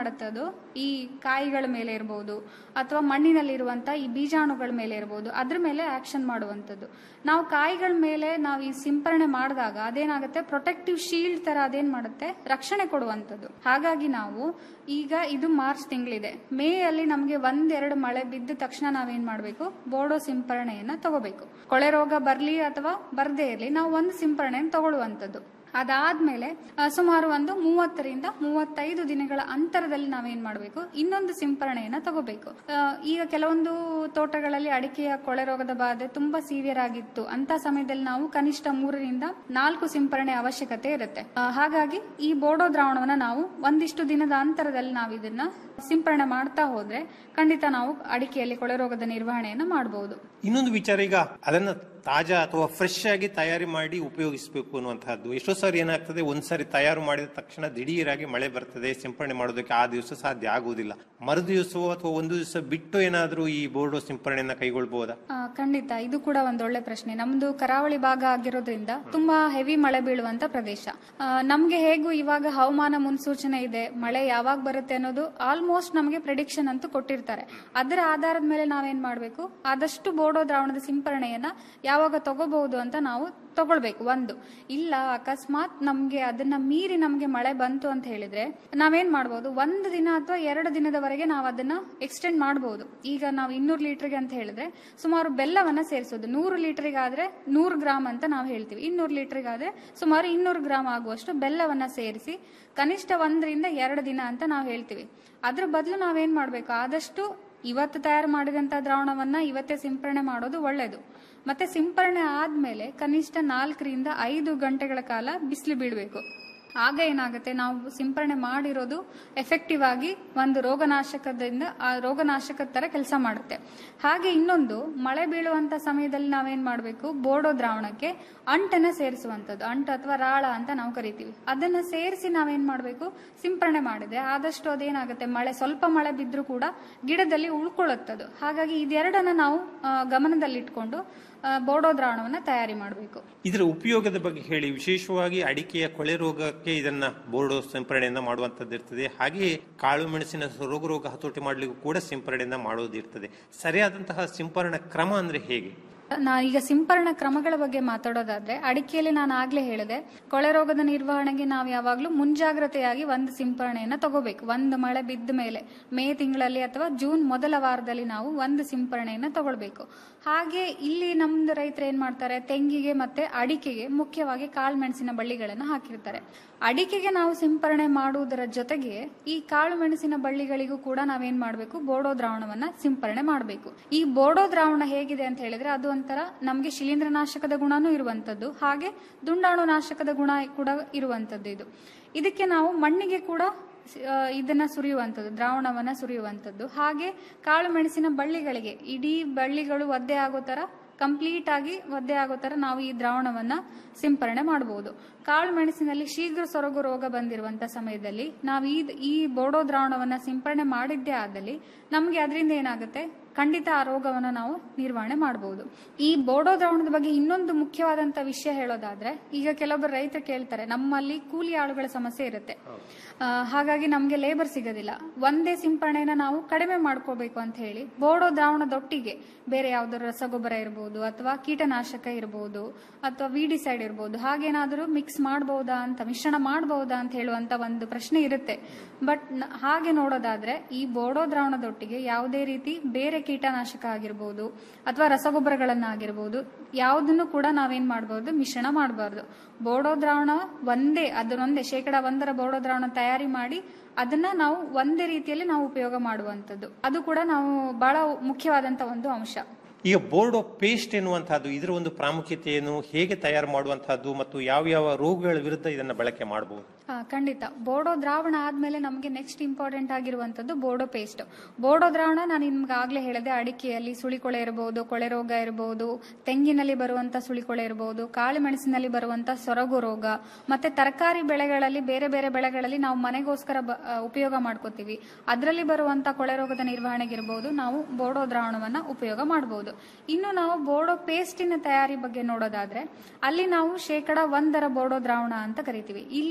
ಮಾಡುತ್ತೆ ಅದು ಈ ಕಾಯಿಗಳ ಮೇಲೆ ಇರ್ಬೋದು ಅಥವಾ ಮಣ್ಣಿನಲ್ಲಿರುವಂತ ಈ ಬೀಜಾಣುಗಳ ಮೇಲೆ ಇರ್ಬೋದು ಅದ್ರ ಮೇಲೆ ಆಕ್ಷನ್ ಮಾಡುವಂಥದ್ದು ನಾವು ಕಾಯಿಗಳ ಮೇಲೆ ನಾವು ಈ ಸಿಂಪರಣೆ ಮಾಡಿದಾಗ ಅದೇನಾಗುತ್ತೆ ಪ್ರೊಟೆಕ್ಟಿವ್ ಶೀಲ್ಡ್ ತರ ಅದೇನ್ ಮಾಡುತ್ತೆ ರಕ್ಷಣೆ ಕೊಡುವಂಥದ್ದು ಹಾಗಾಗಿ ನಾವು ಈಗ ಇದು ಮಾರ್ಚ್ ತಿಂಗಳಿದೆ ಮೇ ಅಲ್ಲಿ ನಮಗೆ ಒಂದೆರಡು ಮಳೆ ಬಿದ್ದ ತಕ್ಷಣ ನಾವೇನ್ ಮಾಡಬೇಕು ಬೋರ್ಡೋ ಸಿಂಪರಣೆಯನ್ನ ತಗೋಬೇಕು ಕೊಳೆ ರೋಗ ಬರ್ಲಿ ಅಥವಾ ಬರ್ದೇ ಇರಲಿ ನಾವು ಒಂದು ಸಿಂಪರಣೆಯನ್ನು ತಗೊಳ್ಳುವಂಥದ್ದು ಅದಾದ್ಮೇಲೆ ಆ, ಸುಮಾರು ಒಂದು ಮೂವತ್ತರಿಂದ ಮೂವತ್ತೈದು ದಿನಗಳ ಅಂತರದಲ್ಲಿ ನಾವೇನ್ ಮಾಡಬೇಕು ಇನ್ನೊಂದು ಸಿಂಪರಣೆಯನ್ನ ತಗೋಬೇಕು ಆ, ಈಗ ಕೆಲವೊಂದು ತೋಟಗಳಲ್ಲಿ ಅಡಿಕೆಯ ಕೊಳೆ ರೋಗದ ಬಾಧೆ ತುಂಬಾ ಸೀವಿಯರ್ ಆಗಿತ್ತು ಅಂತ ಸಮಯದಲ್ಲಿ ನಾವು ಕನಿಷ್ಠ ಮೂರರಿಂದ ನಾಲ್ಕು ಸಿಂಪರಣೆ ಅವಶ್ಯಕತೆ ಇರುತ್ತೆ ಆ, ಹಾಗಾಗಿ ಈ ಬೋಡೋ ದ್ರಾವಣವನ್ನ ನಾವು ಒಂದಿಷ್ಟು ದಿನದ ಅಂತರದಲ್ಲಿ ನಾವು ಇದನ್ನ ಸಿಂಪರಣೆ ಮಾಡ್ತಾ ಹೋದ್ರೆ ಖಂಡಿತ ನಾವು ಅಡಿಕೆಯಲ್ಲಿ ಕೊಳೆ ರೋಗದ ನಿರ್ವಹಣೆಯನ್ನ ಮಾಡಬಹುದು ಇನ್ನೊಂದು ವಿಚಾರ ಈಗ ಅದನ್ನ ತಾಜಾ ಅಥವಾ ಫ್ರೆಶ್ ಆಗಿ ತಯಾರಿ ಮಾಡಿ ಉಪಯೋಗಿಸಬೇಕು ಅನ್ನುವಂತಹದ್ದು ಎಷ್ಟೋ ಸಾರಿ ಏನಾಗ್ತದೆ ಒಂದ್ಸಾರಿ ತಯಾರು ಮಾಡಿದ ತಕ್ಷಣ ದಿಢೀರಾಗಿ ಮಳೆ ಬರ್ತದೆ ಸಿಂಪರಣೆ ಮಾಡೋದಕ್ಕೆ ಆ ದಿವಸ ಸಾಧ್ಯ ಆಗುವುದಿಲ್ಲ ಮರು ದಿವಸವೋ ಅಥವಾ ಒಂದು ದಿವಸ ಬಿಟ್ಟು ಏನಾದ್ರೂ ಈ ಬೋರ್ಡೋ ಸಿಂಪರಣೆಯನ್ನ ಕೈಗೊಳ್ಬಹುದಾ ಆ, ಖಂಡಿತ ಇದು ಕೂಡ ಒಂದೊಳ್ಳೆ ಪ್ರಶ್ನೆ ನಮ್ದು ಕರಾವಳಿ ಭಾಗ ಆಗಿರೋದ್ರಿಂದ ತುಂಬಾ ಹೆವಿ ಮಳೆ ಬೀಳುವಂತ ಪ್ರದೇಶ ಆ, ನಮ್ಗೆ ಹೇಗೂ ಇವಾಗ ಹವಾಮಾನ ಮುನ್ಸೂಚನೆ ಇದೆ ಮಳೆ ಯಾವಾಗ ಬರುತ್ತೆ ಅನ್ನೋದು ಆಲ್ಮೋಸ್ಟ್ ನಮಗೆ ಪ್ರಿಡಿಕ್ಷನ್ ಅಂತೂ ಕೊಟ್ಟಿರ್ತಾರೆ ಅದರ ಆಧಾರದ ಮೇಲೆ ನಾವೇನ್ ಮಾಡಬೇಕು ಆದಷ್ಟು ಬೋಡೋ ದ್ರಾವಣದ ಸಿಂಪರಣೆಯನ್ನ ಯಾವಾಗ ತಗೋಬಹುದು ಅಂತ ನಾವು ತಗೊಳ್ಬೇಕು ಒಂದು ಇಲ್ಲ ಅಕಸ್ಮಾತ್ ನಮ್ಗೆ ಅದನ್ನ ಮೀರಿ ನಮ್ಗೆ ಮಳೆ ಬಂತು ಅಂತ ಹೇಳಿದ್ರೆ ನಾವೇನ್ ಮಾಡ್ಬೋದು ಒಂದು ದಿನ ಅಥವಾ ಎರಡು ದಿನದವರೆಗೆ ನಾವು ಅದನ್ನ ಎಕ್ಸ್ಟೆಂಡ್ ಮಾಡಬಹುದು ಈಗ ನಾವು ಇನ್ನೂರು ಲೀಟರ್ಗೆ ಅಂತ ಹೇಳಿದ್ರೆ ಸುಮಾರು ಬೆಲ್ಲವನ್ನ ಸೇರಿಸೋದು ನೂರು ಲೀಟರ್ಗೆ ಆದ್ರೆ ನೂರು ಗ್ರಾಮ್ ಅಂತ ನಾವು ಹೇಳ್ತೀವಿ ಇನ್ನೂರು ಲೀಟರ್ಗೆ ಆದ್ರೆ ಸುಮಾರು ಇನ್ನೂರು ಗ್ರಾಮ್ ಆಗುವಷ್ಟು ಬೆಲ್ಲವನ್ನ ಸೇರಿಸಿ ಕನಿಷ್ಠ ಒಂದರಿಂದ ಎರಡು ದಿನ ಅಂತ ನಾವು ಹೇಳ್ತೀವಿ ಅದ್ರ ಬದಲು ನಾವೇನ್ ಮಾಡ್ಬೇಕು ಆದಷ್ಟು ಇವತ್ತು ತಯಾರು ಮಾಡಿದಂತ ದ್ರಾವಣವನ್ನ ಇವತ್ತೇ ಸಿಂಪರಣೆ ಮಾಡೋದು ಒಳ್ಳೇದು ಮತ್ತೆ ಸಿಂಪರಣೆ ಆದ್ಮೇಲೆ ಕನಿಷ್ಠ ನಾಲ್ಕರಿಂದ ಐದು ಗಂಟೆಗಳ ಕಾಲ ಬಿಸಿಲು ಬೀಳಬೇಕು ಆಗ ಏನಾಗುತ್ತೆ ನಾವು ಸಿಂಪರಣೆ ಮಾಡಿರೋದು ಎಫೆಕ್ಟಿವ್ ಆಗಿ ಒಂದು ರೋಗನಾಶಕದಿಂದ ಆ ರೋಗನಾಶಕದ ತರ ಕೆಲಸ ಮಾಡುತ್ತೆ ಹಾಗೆ ಇನ್ನೊಂದು ಮಳೆ ಬೀಳುವಂತ ಸಮಯದಲ್ಲಿ ನಾವೇನ್ ಮಾಡಬೇಕು ಬೋರ್ಡೋ ದ್ರಾವಣಕ್ಕೆ ಅಂಟನ್ನ ಸೇರಿಸುವಂತದ್ದು ಅಂಟು ಅಥವಾ ರಾಳ ಅಂತ ನಾವು ಕರಿತೀವಿ ಅದನ್ನ ಸೇರಿಸಿ ನಾವೇನ್ ಮಾಡಬೇಕು ಸಿಂಪರಣೆ ಮಾಡಿದ್ರೆ ಆದಷ್ಟು ಅದೇನಾಗುತ್ತೆ ಮಳೆ ಸ್ವಲ್ಪ ಮಳೆ ಬಿದ್ರೂ ಕೂಡ ಗಿಡದಲ್ಲಿ ಉಳ್ಕೊಳ್ಳುತ್ತದು ಹಾಗಾಗಿ ಇದೆರಡನ್ನ ನಾವು ಆ, ಗಮನದಲ್ಲಿಟ್ಕೊಂಡು ಆ, ಬೋರ್ಡೋ ದ್ರಾವಣವನ್ನ ತಯಾರಿ ಮಾಡಬೇಕು ಇದರ ಉಪಯೋಗದ ಬಗ್ಗೆ ಹೇಳಿ ವಿಶೇಷವಾಗಿ ಅಡಿಕೆಯ ಕೊಳೆ ರೋಗಕ್ಕೆ ಇದನ್ನ ಬೋರ್ಡೋ ಸಿಂಪರಣೆಯನ್ನ ಮಾಡುವಂತದ್ದು ಇರ್ತದೆ ಹಾಗೆಯೇ ಕಾಳು ಮೆಣಸಿನ ರೋಗ ರೋಗ ಹತೋಟಿ ಮಾಡ್ಲಿಕ್ಕೂ ಕೂಡ ಸಿಂಪರಣೆಯನ್ನ ಮಾಡೋದಿರ್ತದೆ ಸರಿಯಾದಂತಹ ಸಿಂಪರಣಾ ಕ್ರಮ ಅಂದ್ರೆ ಹೇಗೆ ನಾ ಈಗ ಸಿಂಪರಣಾ ಕ್ರಮಗಳ ಬಗ್ಗೆ ಮಾತಾಡೋದಾದ್ರೆ ಅಡಿಕೆಯಲ್ಲಿ ನಾನು ಆಗ್ಲೇ ಹೇಳಿದೆ ಕೊಳೆ ರೋಗದ ನಿರ್ವಹಣೆಗೆ ನಾವು ಯಾವಾಗ್ಲೂ ಮುಂಜಾಗ್ರತೆಯಾಗಿ ಒಂದು ಸಿಂಪರಣೆಯನ್ನ ತಗೋಬೇಕು ಒಂದು ಮಳೆ ಬಿದ್ದ ಮೇಲೆ ಮೇ ತಿಂಗಳಲ್ಲಿ ಅಥವಾ ಜೂನ್ ಮೊದಲ ವಾರದಲ್ಲಿ ನಾವು ಒಂದು ಸಿಂಪರಣೆಯನ್ನ ತಗೊಳ್ಬೇಕು ಹಾಗೆ ಇಲ್ಲಿ ನಮ್ದು ರೈತರು ಏನ್ ಮಾಡ್ತಾರೆ ತೆಂಗಿಗೆ ಮತ್ತೆ ಅಡಿಕೆಗೆ ಮುಖ್ಯವಾಗಿ ಕಾಳು ಮೆಣಸಿನ ಬಳ್ಳಿಗಳನ್ನ ಹಾಕಿರ್ತಾರೆ ಅಡಿಕೆಗೆ ನಾವು ಸಿಂಪರಣೆ ಮಾಡುವುದರ ಜೊತೆಗೆ ಈ ಕಾಳು ಮೆಣಸಿನ ಬಳ್ಳಿಗಳಿಗೂ ಕೂಡ ನಾವೇನ್ ಮಾಡಬೇಕು ಬೋಡೋ ದ್ರಾವಣವನ್ನ ಸಿಂಪರಣೆ ಮಾಡಬೇಕು ಈ ಬೋಡೋ ದ್ರಾವಣ ಹೇಗಿದೆ ಅಂತ ಹೇಳಿದ್ರೆ ಅದು ಒಂಥರ ನಮಗೆ ಶಿಲೀಂಧ್ರನಾಶಕದ ಗುಣನೂ ಇರುವಂತದ್ದು ಹಾಗೆ ದುಂಡಾಣು ನಾಶಕದ ಗುಣ ಕೂಡ ಇರುವಂತದ್ದು ಇದು ಇದಕ್ಕೆ ನಾವು ಮಣ್ಣಿಗೆ ಕೂಡ ಆ, ಇದನ್ನ ಸುರಿಯುವಂಥದ್ದು ದ್ರಾವಣವನ್ನ ಸುರಿಯುವಂಥದ್ದು ಹಾಗೆ ಕಾಳು ಮೆಣಸಿನ ಬಳ್ಳಿಗಳಿಗೆ ಇಡೀ ಬಳ್ಳಿಗಳು ಒದ್ದೆ ಆಗೋ ತರ ಕಂಪ್ಲೀಟ್ ಆಗಿ ಒದ್ದೆ ಆಗೋ ತರ ನಾವು ಈ ದ್ರಾವಣವನ್ನ ಸಿಂಪರಣೆ ಮಾಡಬಹುದು ಕಾಳು ಮೆಣಸಿನಲ್ಲಿ ಶೀಘ್ರ ಸೊರಗು ರೋಗ ಬಂದಿರುವಂತ ಸಮಯದಲ್ಲಿ ನಾವು ಈ ಈ ಬೋಡೋ ದ್ರಾವಣವನ್ನ ಸಿಂಪರಣೆ ಮಾಡಿದ್ದೇ ಆದಲ್ಲಿ ನಮಗೆ ಅದರಿಂದ ಏನಾಗುತ್ತೆ ಖಂಡಿತ ಆ ರೋಗವನ್ನ ನಾವು ನಿರ್ವಹಣೆ ಮಾಡಬಹುದು ಈ ಬೋಡೋ ದ್ರಾವಣದ ಬಗ್ಗೆ ಇನ್ನೊಂದು ಮುಖ್ಯವಾದಂತ ವಿಷಯ ಹೇಳೋದಾದ್ರೆ ಈಗ ಕೆಲವೊಬ್ಬರು ರೈತರು ಕೇಳ್ತಾರೆ ನಮ್ಮಲ್ಲಿ ಕೂಲಿ ಆಳುಗಳ ಸಮಸ್ಯೆ ಇರುತ್ತೆ ಆ, ಹಾಗಾಗಿ ನಮಗೆ ಲೇಬರ್ ಸಿಗೋದಿಲ್ಲ ಒಂದೇ ಸಿಂಪರಣೆನ ನಾವು ಕಡಿಮೆ ಮಾಡ್ಕೋಬೇಕು ಅಂತ ಹೇಳಿ ಬೋಡೋ ದ್ರಾವಣದೊಟ್ಟಿಗೆ ಬೇರೆ ಯಾವ್ದಾದ್ರು ರಸಗೊಬ್ಬರ ಇರಬಹುದು ಅಥವಾ ಕೀಟನಾಶಕ ಇರಬಹುದು ಅಥವಾ ವಿಡಿಸೈಡ್ ಇರಬಹುದು ಹಾಗೇನಾದರೂ ಮಿಕ್ಸ್ ಮಾಡಬಹುದಾ ಅಂತ ಮಿಶ್ರಣ ಮಾಡಬಹುದಾ ಅಂತ ಹೇಳುವಂತ ಒಂದು ಪ್ರಶ್ನೆ ಇರುತ್ತೆ ಬಟ್ ಹಾಗೆ ನೋಡೋದಾದ್ರೆ ಈ ಬೋಡೋ ದ್ರಾವಣದೊಟ್ಟಿಗೆ ಯಾವುದೇ ರೀತಿ ಬೇರೆ ಕೀಟನಾಶಕ ಆಗಿರ್ಬೋದು ಅಥವಾ ರಸಗೊಬ್ಬರಗಳನ್ನಾಗಿರ್ಬೋದು ಯಾವುದನ್ನು ಕೂಡ ನಾವೇನ್ ಮಾಡಬಹುದು ಮಿಶ್ರಣ ಮಾಡಬಾರ್ದು ಬೋಡೋ ದ್ರಾವಣ ಒಂದೇ ಅದನ್ನೊಂದೇ ಶೇಕಡ ಒಂದರ ಬೋಡೋ ದ್ರಾವಣ ತಯಾರಿ ಮಾಡಿ ಅದನ್ನ ನಾವು ಒಂದೇ ರೀತಿಯಲ್ಲಿ ನಾವು ಉಪಯೋಗ ಮಾಡುವಂತದ್ದು ಅದು ಕೂಡ ನಾವು ಬಹಳ ಮುಖ್ಯವಾದಂತ ಒಂದು ಅಂಶ ಈಗ ಬೋರ್ಡೋ ಪೇಸ್ಟ್ ಎನ್ನುವಂತಹದ್ದು ಇದರ ಒಂದು ಪ್ರಾಮುಖ್ಯತೆ ಏನು ಹೇಗೆ ತಯಾರು ಮಾಡುವಂತಹದ್ದು ಮತ್ತು ಯಾವ ಯಾವ ರೋಗಗಳ ವಿರುದ್ಧ ಇದನ್ನ ಬಳಕೆ ಮಾಡಬಹುದು ಆ, ಖಂಡಿತ ಬೋಡೋ ದ್ರಾವಣ ಆದ್ಮೇಲೆ ನಮಗೆ ನೆಕ್ಸ್ಟ್ ಇಂಪಾರ್ಟೆಂಟ್ ಆಗಿರುವಂತದ್ದು ಬೋಡೋ ಪೇಸ್ಟ್ ಬೋಡೋ ದ್ರಾವಣ ನಾನು ನಿಮ್ಗೆ ಆಗ್ಲೇ ಹೇಳಿದೆ ಅಡಿಕೆಯಲ್ಲಿ ಸುಳಿಕೊಳೆ ಇರಬಹುದು ಕೊಳೆ ರೋಗ ಇರಬಹುದು ತೆಂಗಿನಲ್ಲಿ ಬರುವಂತ ಸುಳಿಕೊಳೆ ಇರಬಹುದು ಕಾಳು ಮೆಣಸಿನಲ್ಲಿ ಬರುವಂತ ಸೊರಗು ರೋಗ ಮತ್ತೆ ತರಕಾರಿ ಬೆಳೆಗಳಲ್ಲಿ ಬೇರೆ ಬೇರೆ ಬೆಳೆಗಳಲ್ಲಿ ನಾವು ಮನೆಗೋಸ್ಕರ ಬ- ಆ, ಉಪಯೋಗ ಮಾಡ್ಕೋತೀವಿ ಅದರಲ್ಲಿ ಬರುವಂತ ಕೊಳೆ ರೋಗದ ನಿರ್ವಹಣೆಗಿರಬಹುದು ನಾವು ಬೋಡೋ ದ್ರಾವಣವನ್ನ ಉಪಯೋಗ ಮಾಡಬಹುದು ಇನ್ನು ನಾವು ಬೋಡೋ ಪೇಸ್ಟಿನ ತಯಾರಿ ಬಗ್ಗೆ ನೋಡೋದಾದ್ರೆ ಅಲ್ಲಿ ನಾವು ಶೇಕಡ ಒಂದರ ಬೋಡೋ ದ್ರಾವಣ ಅಂತ ಕರಿತೀವಿ ಇಲ್ಲಿ ಶೇಕಡ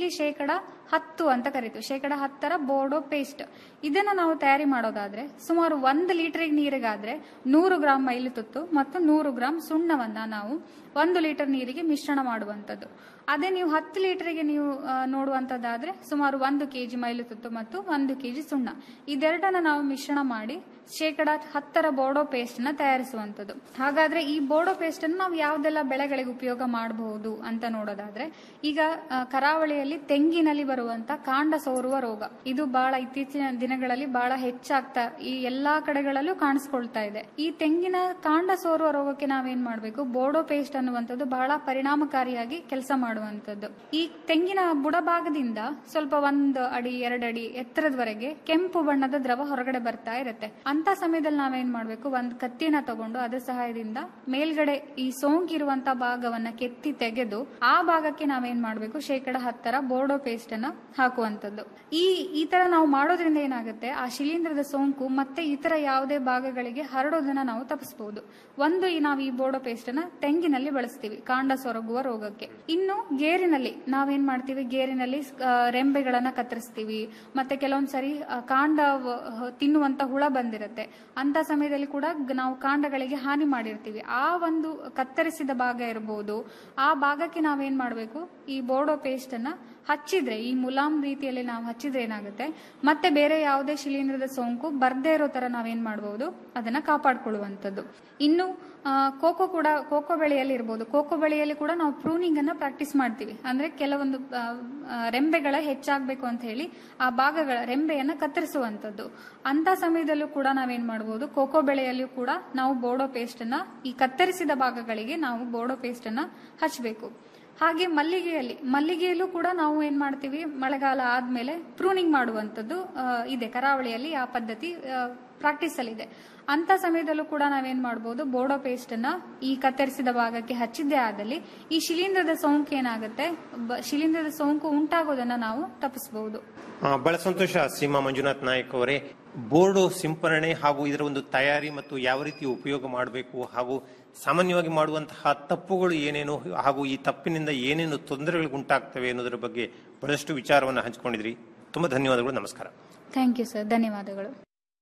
ಶೇಕಡ ಹತ್ತು ಅಂತ ಕರಿತೀವಿ ಶೇಕಡ ಹತ್ತರ ಬೋರ್ಡೋ ಪೇಸ್ಟ್ ಇದನ್ನ ನಾವು ತಯಾರಿ ಮಾಡೋದಾದ್ರೆ ಸುಮಾರು ಒಂದು ಲೀಟರ್ ನೀರಿಗಾದ್ರೆ ನೂರು ಗ್ರಾಂ ಮೈಲುತುತ್ತು ಮತ್ತು ನೂರು ಗ್ರಾಂ ಸುಣ್ಣವನ್ನ ನಾವು ಒಂದು ಲೀಟರ್ ನೀರಿಗೆ ಮಿಶ್ರಣ ಮಾಡುವಂಥದ್ದು ಅದೇ ನೀವು ಹತ್ತು ಲೀಟರ್ಗೆ ನೀವು ಆ, ನೋಡುವಂಥದ್ದಾದ್ರೆ ಸುಮಾರು ಒಂದು ಕೆಜಿ ಮೈಲುತುತ್ತು ಮತ್ತು ಒಂದು ಕೆಜಿ ಸುಣ್ಣ ಇದೆರಡನ್ನ ನಾವು ಮಿಶ್ರಣ ಮಾಡಿ ಶೇಕಡ ಹತ್ತರ ಬೋರ್ಡೋ ಪೇಸ್ಟ್ ನ ತಯಾರಿಸುವಂಥದ್ದು ಹಾಗಾದ್ರೆ ಈ ಬೋರ್ಡೋ ಪೇಸ್ಟ್ ಅನ್ನು ನಾವು ಯಾವ್ದೆಲ್ಲ ಬೆಳೆಗಳಿಗೆ ಉಪಯೋಗ ಮಾಡಬಹುದು ಅಂತ ನೋಡೋದಾದ್ರೆ ಈಗ ಆ, ಕರಾವಳಿಯಲ್ಲಿ ತೆಂಗಿನಲ್ಲಿ ಬರುವಂತ ಕಾಂಡ ಸೋರುವ ರೋಗ ಇದು ಬಹಳ ಇತ್ತೀಚಿನ ದಿನಗಳಲ್ಲಿ ಬಹಳ ಹೆಚ್ಚಾಗ್ತಾ ಈ ಎಲ್ಲಾ ಕಡೆಗಳಲ್ಲೂ ಕಾಣಿಸ್ಕೊಳ್ತಾ ಇದೆ ಈ ತೆಂಗಿನ ಕಾಂಡ ಸೋರುವ ರೋಗಕ್ಕೆ ನಾವೇನ್ ಮಾಡಬೇಕು ಬೋರ್ಡೋ ಪೇಸ್ಟ್ ಅನ್ನುವಂಥದ್ದು ಬಹಳ ಪರಿಣಾಮಕಾರಿಯಾಗಿ ಕೆಲಸ ಮಾಡುವಂಥದ್ದು ಈ ತೆಂಗಿನ ಬುಡಭಾಗದಿಂದ ಸ್ವಲ್ಪ ಒಂದು ಅಡಿ ಎರಡು ಅಡಿ ಎತ್ತರದವರೆಗೆ ಕೆಂಪು ಬಣ್ಣದ ದ್ರವ ಹೊರಗಡೆ ಬರ್ತಾ ಇರುತ್ತೆ ಅಂತ ಸಮಯದಲ್ಲಿ ನಾವೇನ್ ಮಾಡ್ಬೇಕು ಒಂದ್ ಕತ್ತಿನ ತಗೊಂಡು ಅದರ ಸಹಾಯದಿಂದ ಮೇಲ್ಗಡೆ ಈ ಸೋಂಕಿರುವಂತ ಭಾಗವನ್ನ ಕೆತ್ತಿ ತೆಗೆದು ಆ ಭಾಗಕ್ಕೆ ನಾವೇನ್ ಮಾಡ್ಬೇಕು ಶೇಕಡ ಹತ್ತರ ಬೋರ್ಡೋ ಪೇಸ್ಟ್ ಅನ್ನ ಹಾಕುವಂತದ್ದು ಈ ಈ ತರ ನಾವು ಮಾಡೋದ್ರಿಂದ ಏನಾಗುತ್ತೆ ಆ ಶಿಲೀಂಧ್ರದ ಸೋಂಕು ಮತ್ತೆ ಇತರ ಯಾವುದೇ ಭಾಗಗಳಿಗೆ ಹರಡೋದನ್ನ ನಾವು ತಪ್ಪಿಸಬಹುದು ಒಂದು ಈ ನಾವು ಈ ಬೋರ್ಡೋ ಪೇಸ್ಟ್ ಅನ್ನ ತೆಂಗಿನಲ್ಲಿ ಬಳಸ್ತೀವಿ ಕಾಂಡ ಸೊರಗುವ ರೋಗಕ್ಕೆ ಇನ್ನು ಗೇರಿನಲ್ಲಿ ನಾವೇನ್ ಮಾಡ್ತೀವಿ ಗೇರಿನಲ್ಲಿ ಆ, ರೆಂಬೆಗಳನ್ನ ಕತ್ತರಿಸ್ತೀವಿ ಮತ್ತೆ ಕೆಲವೊಂದ್ ಸರಿ ಆ, ಕಾಂಡ ವ- ತಿನ್ನುವಂತ ಹುಳ ಬಂದಿರುತ್ತೆ ಅಂತ ಸಮಯದಲ್ಲಿ ಕೂಡ ಗ- ನಾವು ಕಾಂಡಗಳಿಗೆ ಹಾನಿ ಮಾಡಿರ್ತೀವಿ ಆ ಒಂದು ಕತ್ತರಿಸಿದ ಭಾಗ ಇರಬಹುದು ಆ ಭಾಗಕ್ಕೆ ನಾವೇನ್ ಮಾಡ್ಬೇಕು ಈ ಬೋರ್ಡೋ ಪೇಸ್ಟ್ ಅನ್ನ ಹಚ್ಚಿದ್ರೆ ಈ ಮುಲಾಮ್ ರೀತಿಯಲ್ಲಿ ನಾವು ಹಚ್ಚಿದ್ರೆ ಏನಾಗುತ್ತೆ ಮತ್ತೆ ಬೇರೆ ಯಾವುದೇ ಶಿಲೀಂಧ್ರದ ಸೋಂಕು ಬರ್ದೇ ಇರೋ ತರ ನಾವೇನ್ ಮಾಡಬಹುದು ಅದನ್ನ ಕಾಪಾಡ್ಕೊಳ್ಳುವಂಥದ್ದು ಇನ್ನು ಆ, ಕೋಕೋ ಕೂಡ ಕೋಕೋ ಬೆಳೆಯಲ್ಲಿ ಇರ್ಬೋದು ಕೋಕೋ ಬೆಳೆಯಲ್ಲಿ ಕೂಡ ನಾವು ಪ್ರೂನಿಂಗ್ ಅನ್ನ ಪ್ರಾಕ್ಟೀಸ್ ಮಾಡ್ತೀವಿ ಅಂದ್ರೆ ಕೆಲವೊಂದು ಆ, ಆ, ರೆಂಬೆಗಳ ಹೆಚ್ಚಾಗಬೇಕು ಅಂತ ಹೇಳಿ ಆ ಭಾಗಗಳ ರೆಂಬೆಯನ್ನ ಕತ್ತರಿಸುವಂತದ್ದು ಅಂತ ಸಮಯದಲ್ಲೂ ಕೂಡ ನಾವೇನ್ ಮಾಡಬಹುದು ಕೋಕೋ ಬೆಳೆಯಲ್ಲಿಯೂ ಕೂಡ ನಾವು ಬೋರ್ಡೋ ಪೇಸ್ಟ್ ಅನ್ನ ಈ ಕತ್ತರಿಸಿದ ಭಾಗಗಳಿಗೆ ನಾವು ಬೋರ್ಡೋ ಪೇಸ್ಟ್ ಅನ್ನ ಹಚ್ಚಬೇಕು ಹಾಗೆ ಮಲ್ಲಿಗೆಯಲ್ಲಿ ಮಲ್ಲಿಗೆಯಲ್ಲೂ ಕೂಡ ನಾವು ಏನ್ ಮಾಡ್ತೀವಿ ಮಳೆಗಾಲ ಆದ್ಮೇಲೆ ಪ್ರೂನಿಂಗ್ ಮಾಡುವಂತದ್ದು ಆ, ಇದೆ ಕರಾವಳಿಯಲ್ಲಿ ಆ ಪದ್ಧತಿ ಪ್ರಾಕ್ಟೀಸ್ ಅಲ್ಲಿ ಇದೆ ಅಂತ ಸಮಯದಲ್ಲೂ ಕೂಡ ನಾವೇನ್ ಮಾಡಬಹುದು ಬೋರ್ಡೋ ಪೇಸ್ಟ್ ಅನ್ನ ಈ ಕತ್ತರಿಸಿದ ಭಾಗಕ್ಕೆ ಹಚ್ಚಿದ್ದೇ ಆದಲ್ಲಿ ಈ ಶಿಲೀಂಧ್ರದ ಸೋಂಕು ಏನಾಗುತ್ತೆ ಬ- ಶಿಲೀಂಧ್ರದ ಸೋಂಕು ಉಂಟಾಗೋದನ್ನ ನಾವು ತಪ್ಪಿಸಬಹುದು ಆ, ಬಹಳ ಸಂತೋಷ ಸೀಮಾ ಮಂಜುನಾಥ್ ನಾಯಕ್ ಅವರೇ ಬೋರ್ಡು ಸಿಂಪರಣೆ ಹಾಗೂ ಇದರ ಒಂದು ತಯಾರಿ ಮತ್ತು ಯಾವ ರೀತಿ ಉಪಯೋಗ ಮಾಡಬೇಕು ಹಾಗೂ ಸಾಮಾನ್ಯವಾಗಿ ಮಾಡುವಂತಹ ತಪ್ಪುಗಳು ಏನೇನು ಹಾಗೂ ಈ ತಪ್ಪಿನಿಂದ ಏನೇನು ತೊಂದರೆಗಳು ಉಂಟಾಗ್ತವೆ ಅನ್ನೋದರ ಬಗ್ಗೆ ಬಹಳಷ್ಟು ವಿಚಾರವನ್ನು ಹಂಚಿಕೊಂಡಿದ್ರಿ ತುಂಬಾ ಧನ್ಯವಾದಗಳು ನಮಸ್ಕಾರ ಥ್ಯಾಂಕ್ ಯು ಸರ್ ಧನ್ಯವಾದಗಳು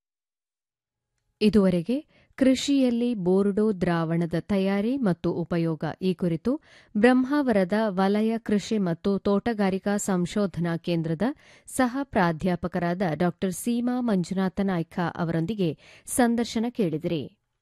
ಇದುವರೆಗೆ ಕೃಷಿಯಲ್ಲಿ ಬೋರ್ಡೋ ದ್ರಾವಣದ ತಯಾರಿ ಮತ್ತು ಉಪಯೋಗ ಈ ಕುರಿತು ಬ್ರಹ್ಮಾವರದ ವಲಯ ಕೃಷಿ ಮತ್ತು ತೋಟಗಾರಿಕಾ ಸಂಶೋಧನಾ ಕೇಂದ್ರದ ಸಹ ಪ್ರಾಧ್ಯಾಪಕರಾದ ಡಾ ಸೀಮಾ ಮಂಜುನಾಥ ನಾಯ್ಕ ಅವರೊಂದಿಗೆ ಸಂದರ್ಶನ ಕೇಳಿದಿರಿ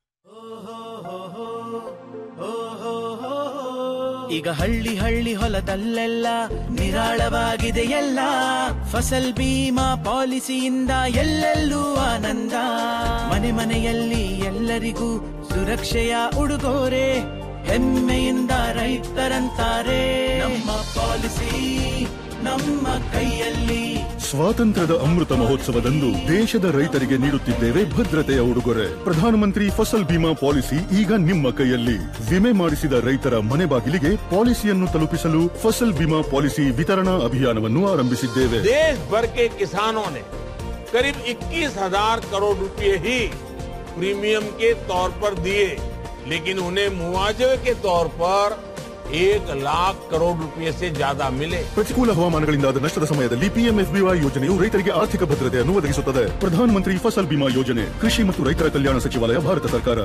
ಈಗ ಹಳ್ಳಿ ಹಳ್ಳಿ ಹೊಲದಲ್ಲೆಲ್ಲ ನಿರಾಳವಾಗಿದೆ ಎಲ್ಲ ಫಸಲ್ ಬೀಮಾ ಪಾಲಿಸಿಯಿಂದ ಎಲ್ಲೆಲ್ಲೂ ಆನಂದ ಮನೆ ಮನೆಯಲ್ಲಿ ಎಲ್ಲರಿಗೂ ಸುರಕ್ಷೆಯ ಉಡುಗೊರೆ ಹೆಮ್ಮೆಯಿಂದ ರೈತರಂತಾರೆ ನಮ್ಮ ಪಾಲಿಸಿ ನಮ್ಮ ಕೈಯಲ್ಲಿ ಸ್ವಾತಂತ್ರ್ಯದ ಅಮೃತ ಮಹೋತ್ಸವದಂದು ದೇಶದ ರೈತರಿಗೆ ನೀಡುತ್ತಿದ್ದೇವೆ ಭದ್ರತೆಯ ಉಡುಗೊರೆ ಪ್ರಧಾನಮಂತ್ರಿ ಫಸಲ್ ಬಿಮಾ ಪಾಲಿಸಿ ಈಗ ನಿಮ್ಮ ಕೈಯಲ್ಲಿ ವಿಮೆ ಮಾಡಿಸಿದ ರೈತರ ಮನೆ ಬಾಗಿಲಿಗೆ ಪಾಲಿಸಿಯನ್ನು ತಲುಪಿಸಲು ಫಸಲ್ ಬಿಮಾ ಪಾಲಿಸಿ ವಿತರಣಾ ಅಭಿಯಾನವನ್ನು ಆರಂಭಿಸಿದ್ದೇವೆ देश भर के किसानों ने करीब 21,000 करोड़ रुपए ही प्रीमियम के तौर पर दिए लेकिन उन्हें मुआवजे के तौर पर एक लाख करोड़ रुपए से ज्यादा मिले ಪ್ರತಿಕೂಲ ಹವಾಮಾನಗಳಿಂದಾದ ನಷ್ಟದ ಸಮಯದಲ್ಲಿ ಪಿಎಂಎಫ್ಬಿವೈ ಯೋಜನೆಯು ರೈತರಿಗೆ ಆರ್ಥಿಕ ಭದ್ರತೆಯನ್ನು ಒದಗಿಸುತ್ತದೆ ಪ್ರಧಾನಮಂತ್ರಿ ಫಸಲ್ ಬಿಮಾ ಯೋಜನೆ ಕೃಷಿ ಮತ್ತು ರೈತರ ಕಲ್ಯಾಣ ಸಚಿವಾಲಯ ಭಾರತ ಸರ್ಕಾರ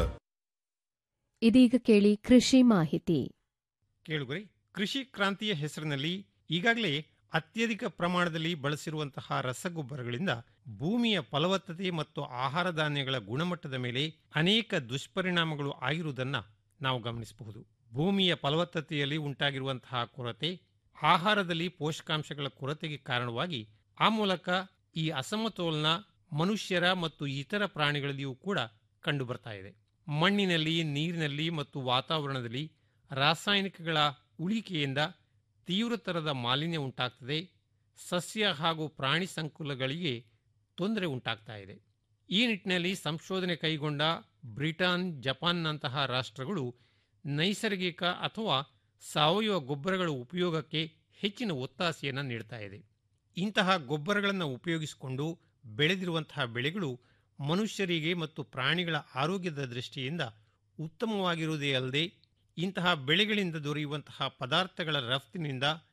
ಇದೀಗ ಕೇಳಿ ಕೃಷಿ ಮಾಹಿತಿ ಕೇಳುಗರೆ ಕೃಷಿ ಕ್ರಾಂತಿಯ ಹೆಸರಿನಲ್ಲಿ ಈಗಾಗಲೇ ಅತ್ಯಧಿಕ ಪ್ರಮಾಣದಲ್ಲಿ ಬಳಸಿರುವಂತಹ ರಸಗೊಬ್ಬರಗಳಿಂದ ಭೂಮಿಯ ಫಲವತ್ತತೆ ಮತ್ತು ಆಹಾರ ಧಾನ್ಯಗಳ ಗುಣಮಟ್ಟದ ಮೇಲೆ ಅನೇಕ ದುಷ್ಪರಿಣಾಮಗಳು ಆಗಿರುವುದನ್ನ ನಾವು ಗಮನಿಸಬಹುದು ಭೂಮಿಯ ಫಲವತ್ತತೆಯಲ್ಲಿ ಉಂಟಾಗಿರುವಂತಹ ಕೊರತೆ ಆಹಾರದಲ್ಲಿ ಪೋಷಕಾಂಶಗಳ ಕೊರತೆಗೆ ಕಾರಣವಾಗಿ ಆ ಮೂಲಕ ಈ ಅಸಮತೋಲನ ಮನುಷ್ಯರ ಮತ್ತು ಇತರ ಪ್ರಾಣಿಗಳಲ್ಲಿಯೂ ಕೂಡ ಕಂಡುಬರ್ತಾ ಇದೆ ಮಣ್ಣಿನಲ್ಲಿ ನೀರಿನಲ್ಲಿ ಮತ್ತು ವಾತಾವರಣದಲ್ಲಿ ರಾಸಾಯನಿಕಗಳ ಉಳಿಕೆಯಿಂದ ತೀವ್ರತರದ ಮಾಲಿನ್ಯ ಉಂಟಾಗ್ತದೆ ಸಸ್ಯ ಹಾಗೂ ಪ್ರಾಣಿ ಸಂಕುಲಗಳಿಗೆ ತೊಂದರೆ ಉಂಟಾಗ್ತಾ ಇದೆ ಈ ನಿಟ್ಟಿನಲ್ಲಿ ಸಂಶೋಧನೆ ಕೈಗೊಂಡ ಬ್ರಿಟನ್ ಜಪಾನ್ನಂತಹ ರಾಷ್ಟ್ರಗಳು ನೈಸರ್ಗಿಕ ಅಥವಾ ಸಾವಯವ ಗೊಬ್ಬರಗಳ ಉಪಯೋಗಕ್ಕೆ ಹೆಚ್ಚಿನ ಒತ್ತಾಸೆಯನ್ನು ನೀಡ್ತಾ ಇದೆ ಇಂತಹ ಗೊಬ್ಬರಗಳನ್ನು ಉಪಯೋಗಿಸಿಕೊಂಡು ಬೆಳೆದಿರುವಂತಹ ಬೆಳೆಗಳು ಮನುಷ್ಯರಿಗೆ ಮತ್ತು ಪ್ರಾಣಿಗಳ ಆರೋಗ್ಯದ ದೃಷ್ಟಿಯಿಂದ ಉತ್ತಮವಾಗಿರುವುದೇ ಅಲ್ಲದೆ ಇಂತಹ ಬೆಳೆಗಳಿಂದ ದೊರೆಯುವಂತಹ ಪದಾರ್ಥಗಳ ರಫ್ತಿನಿಂದ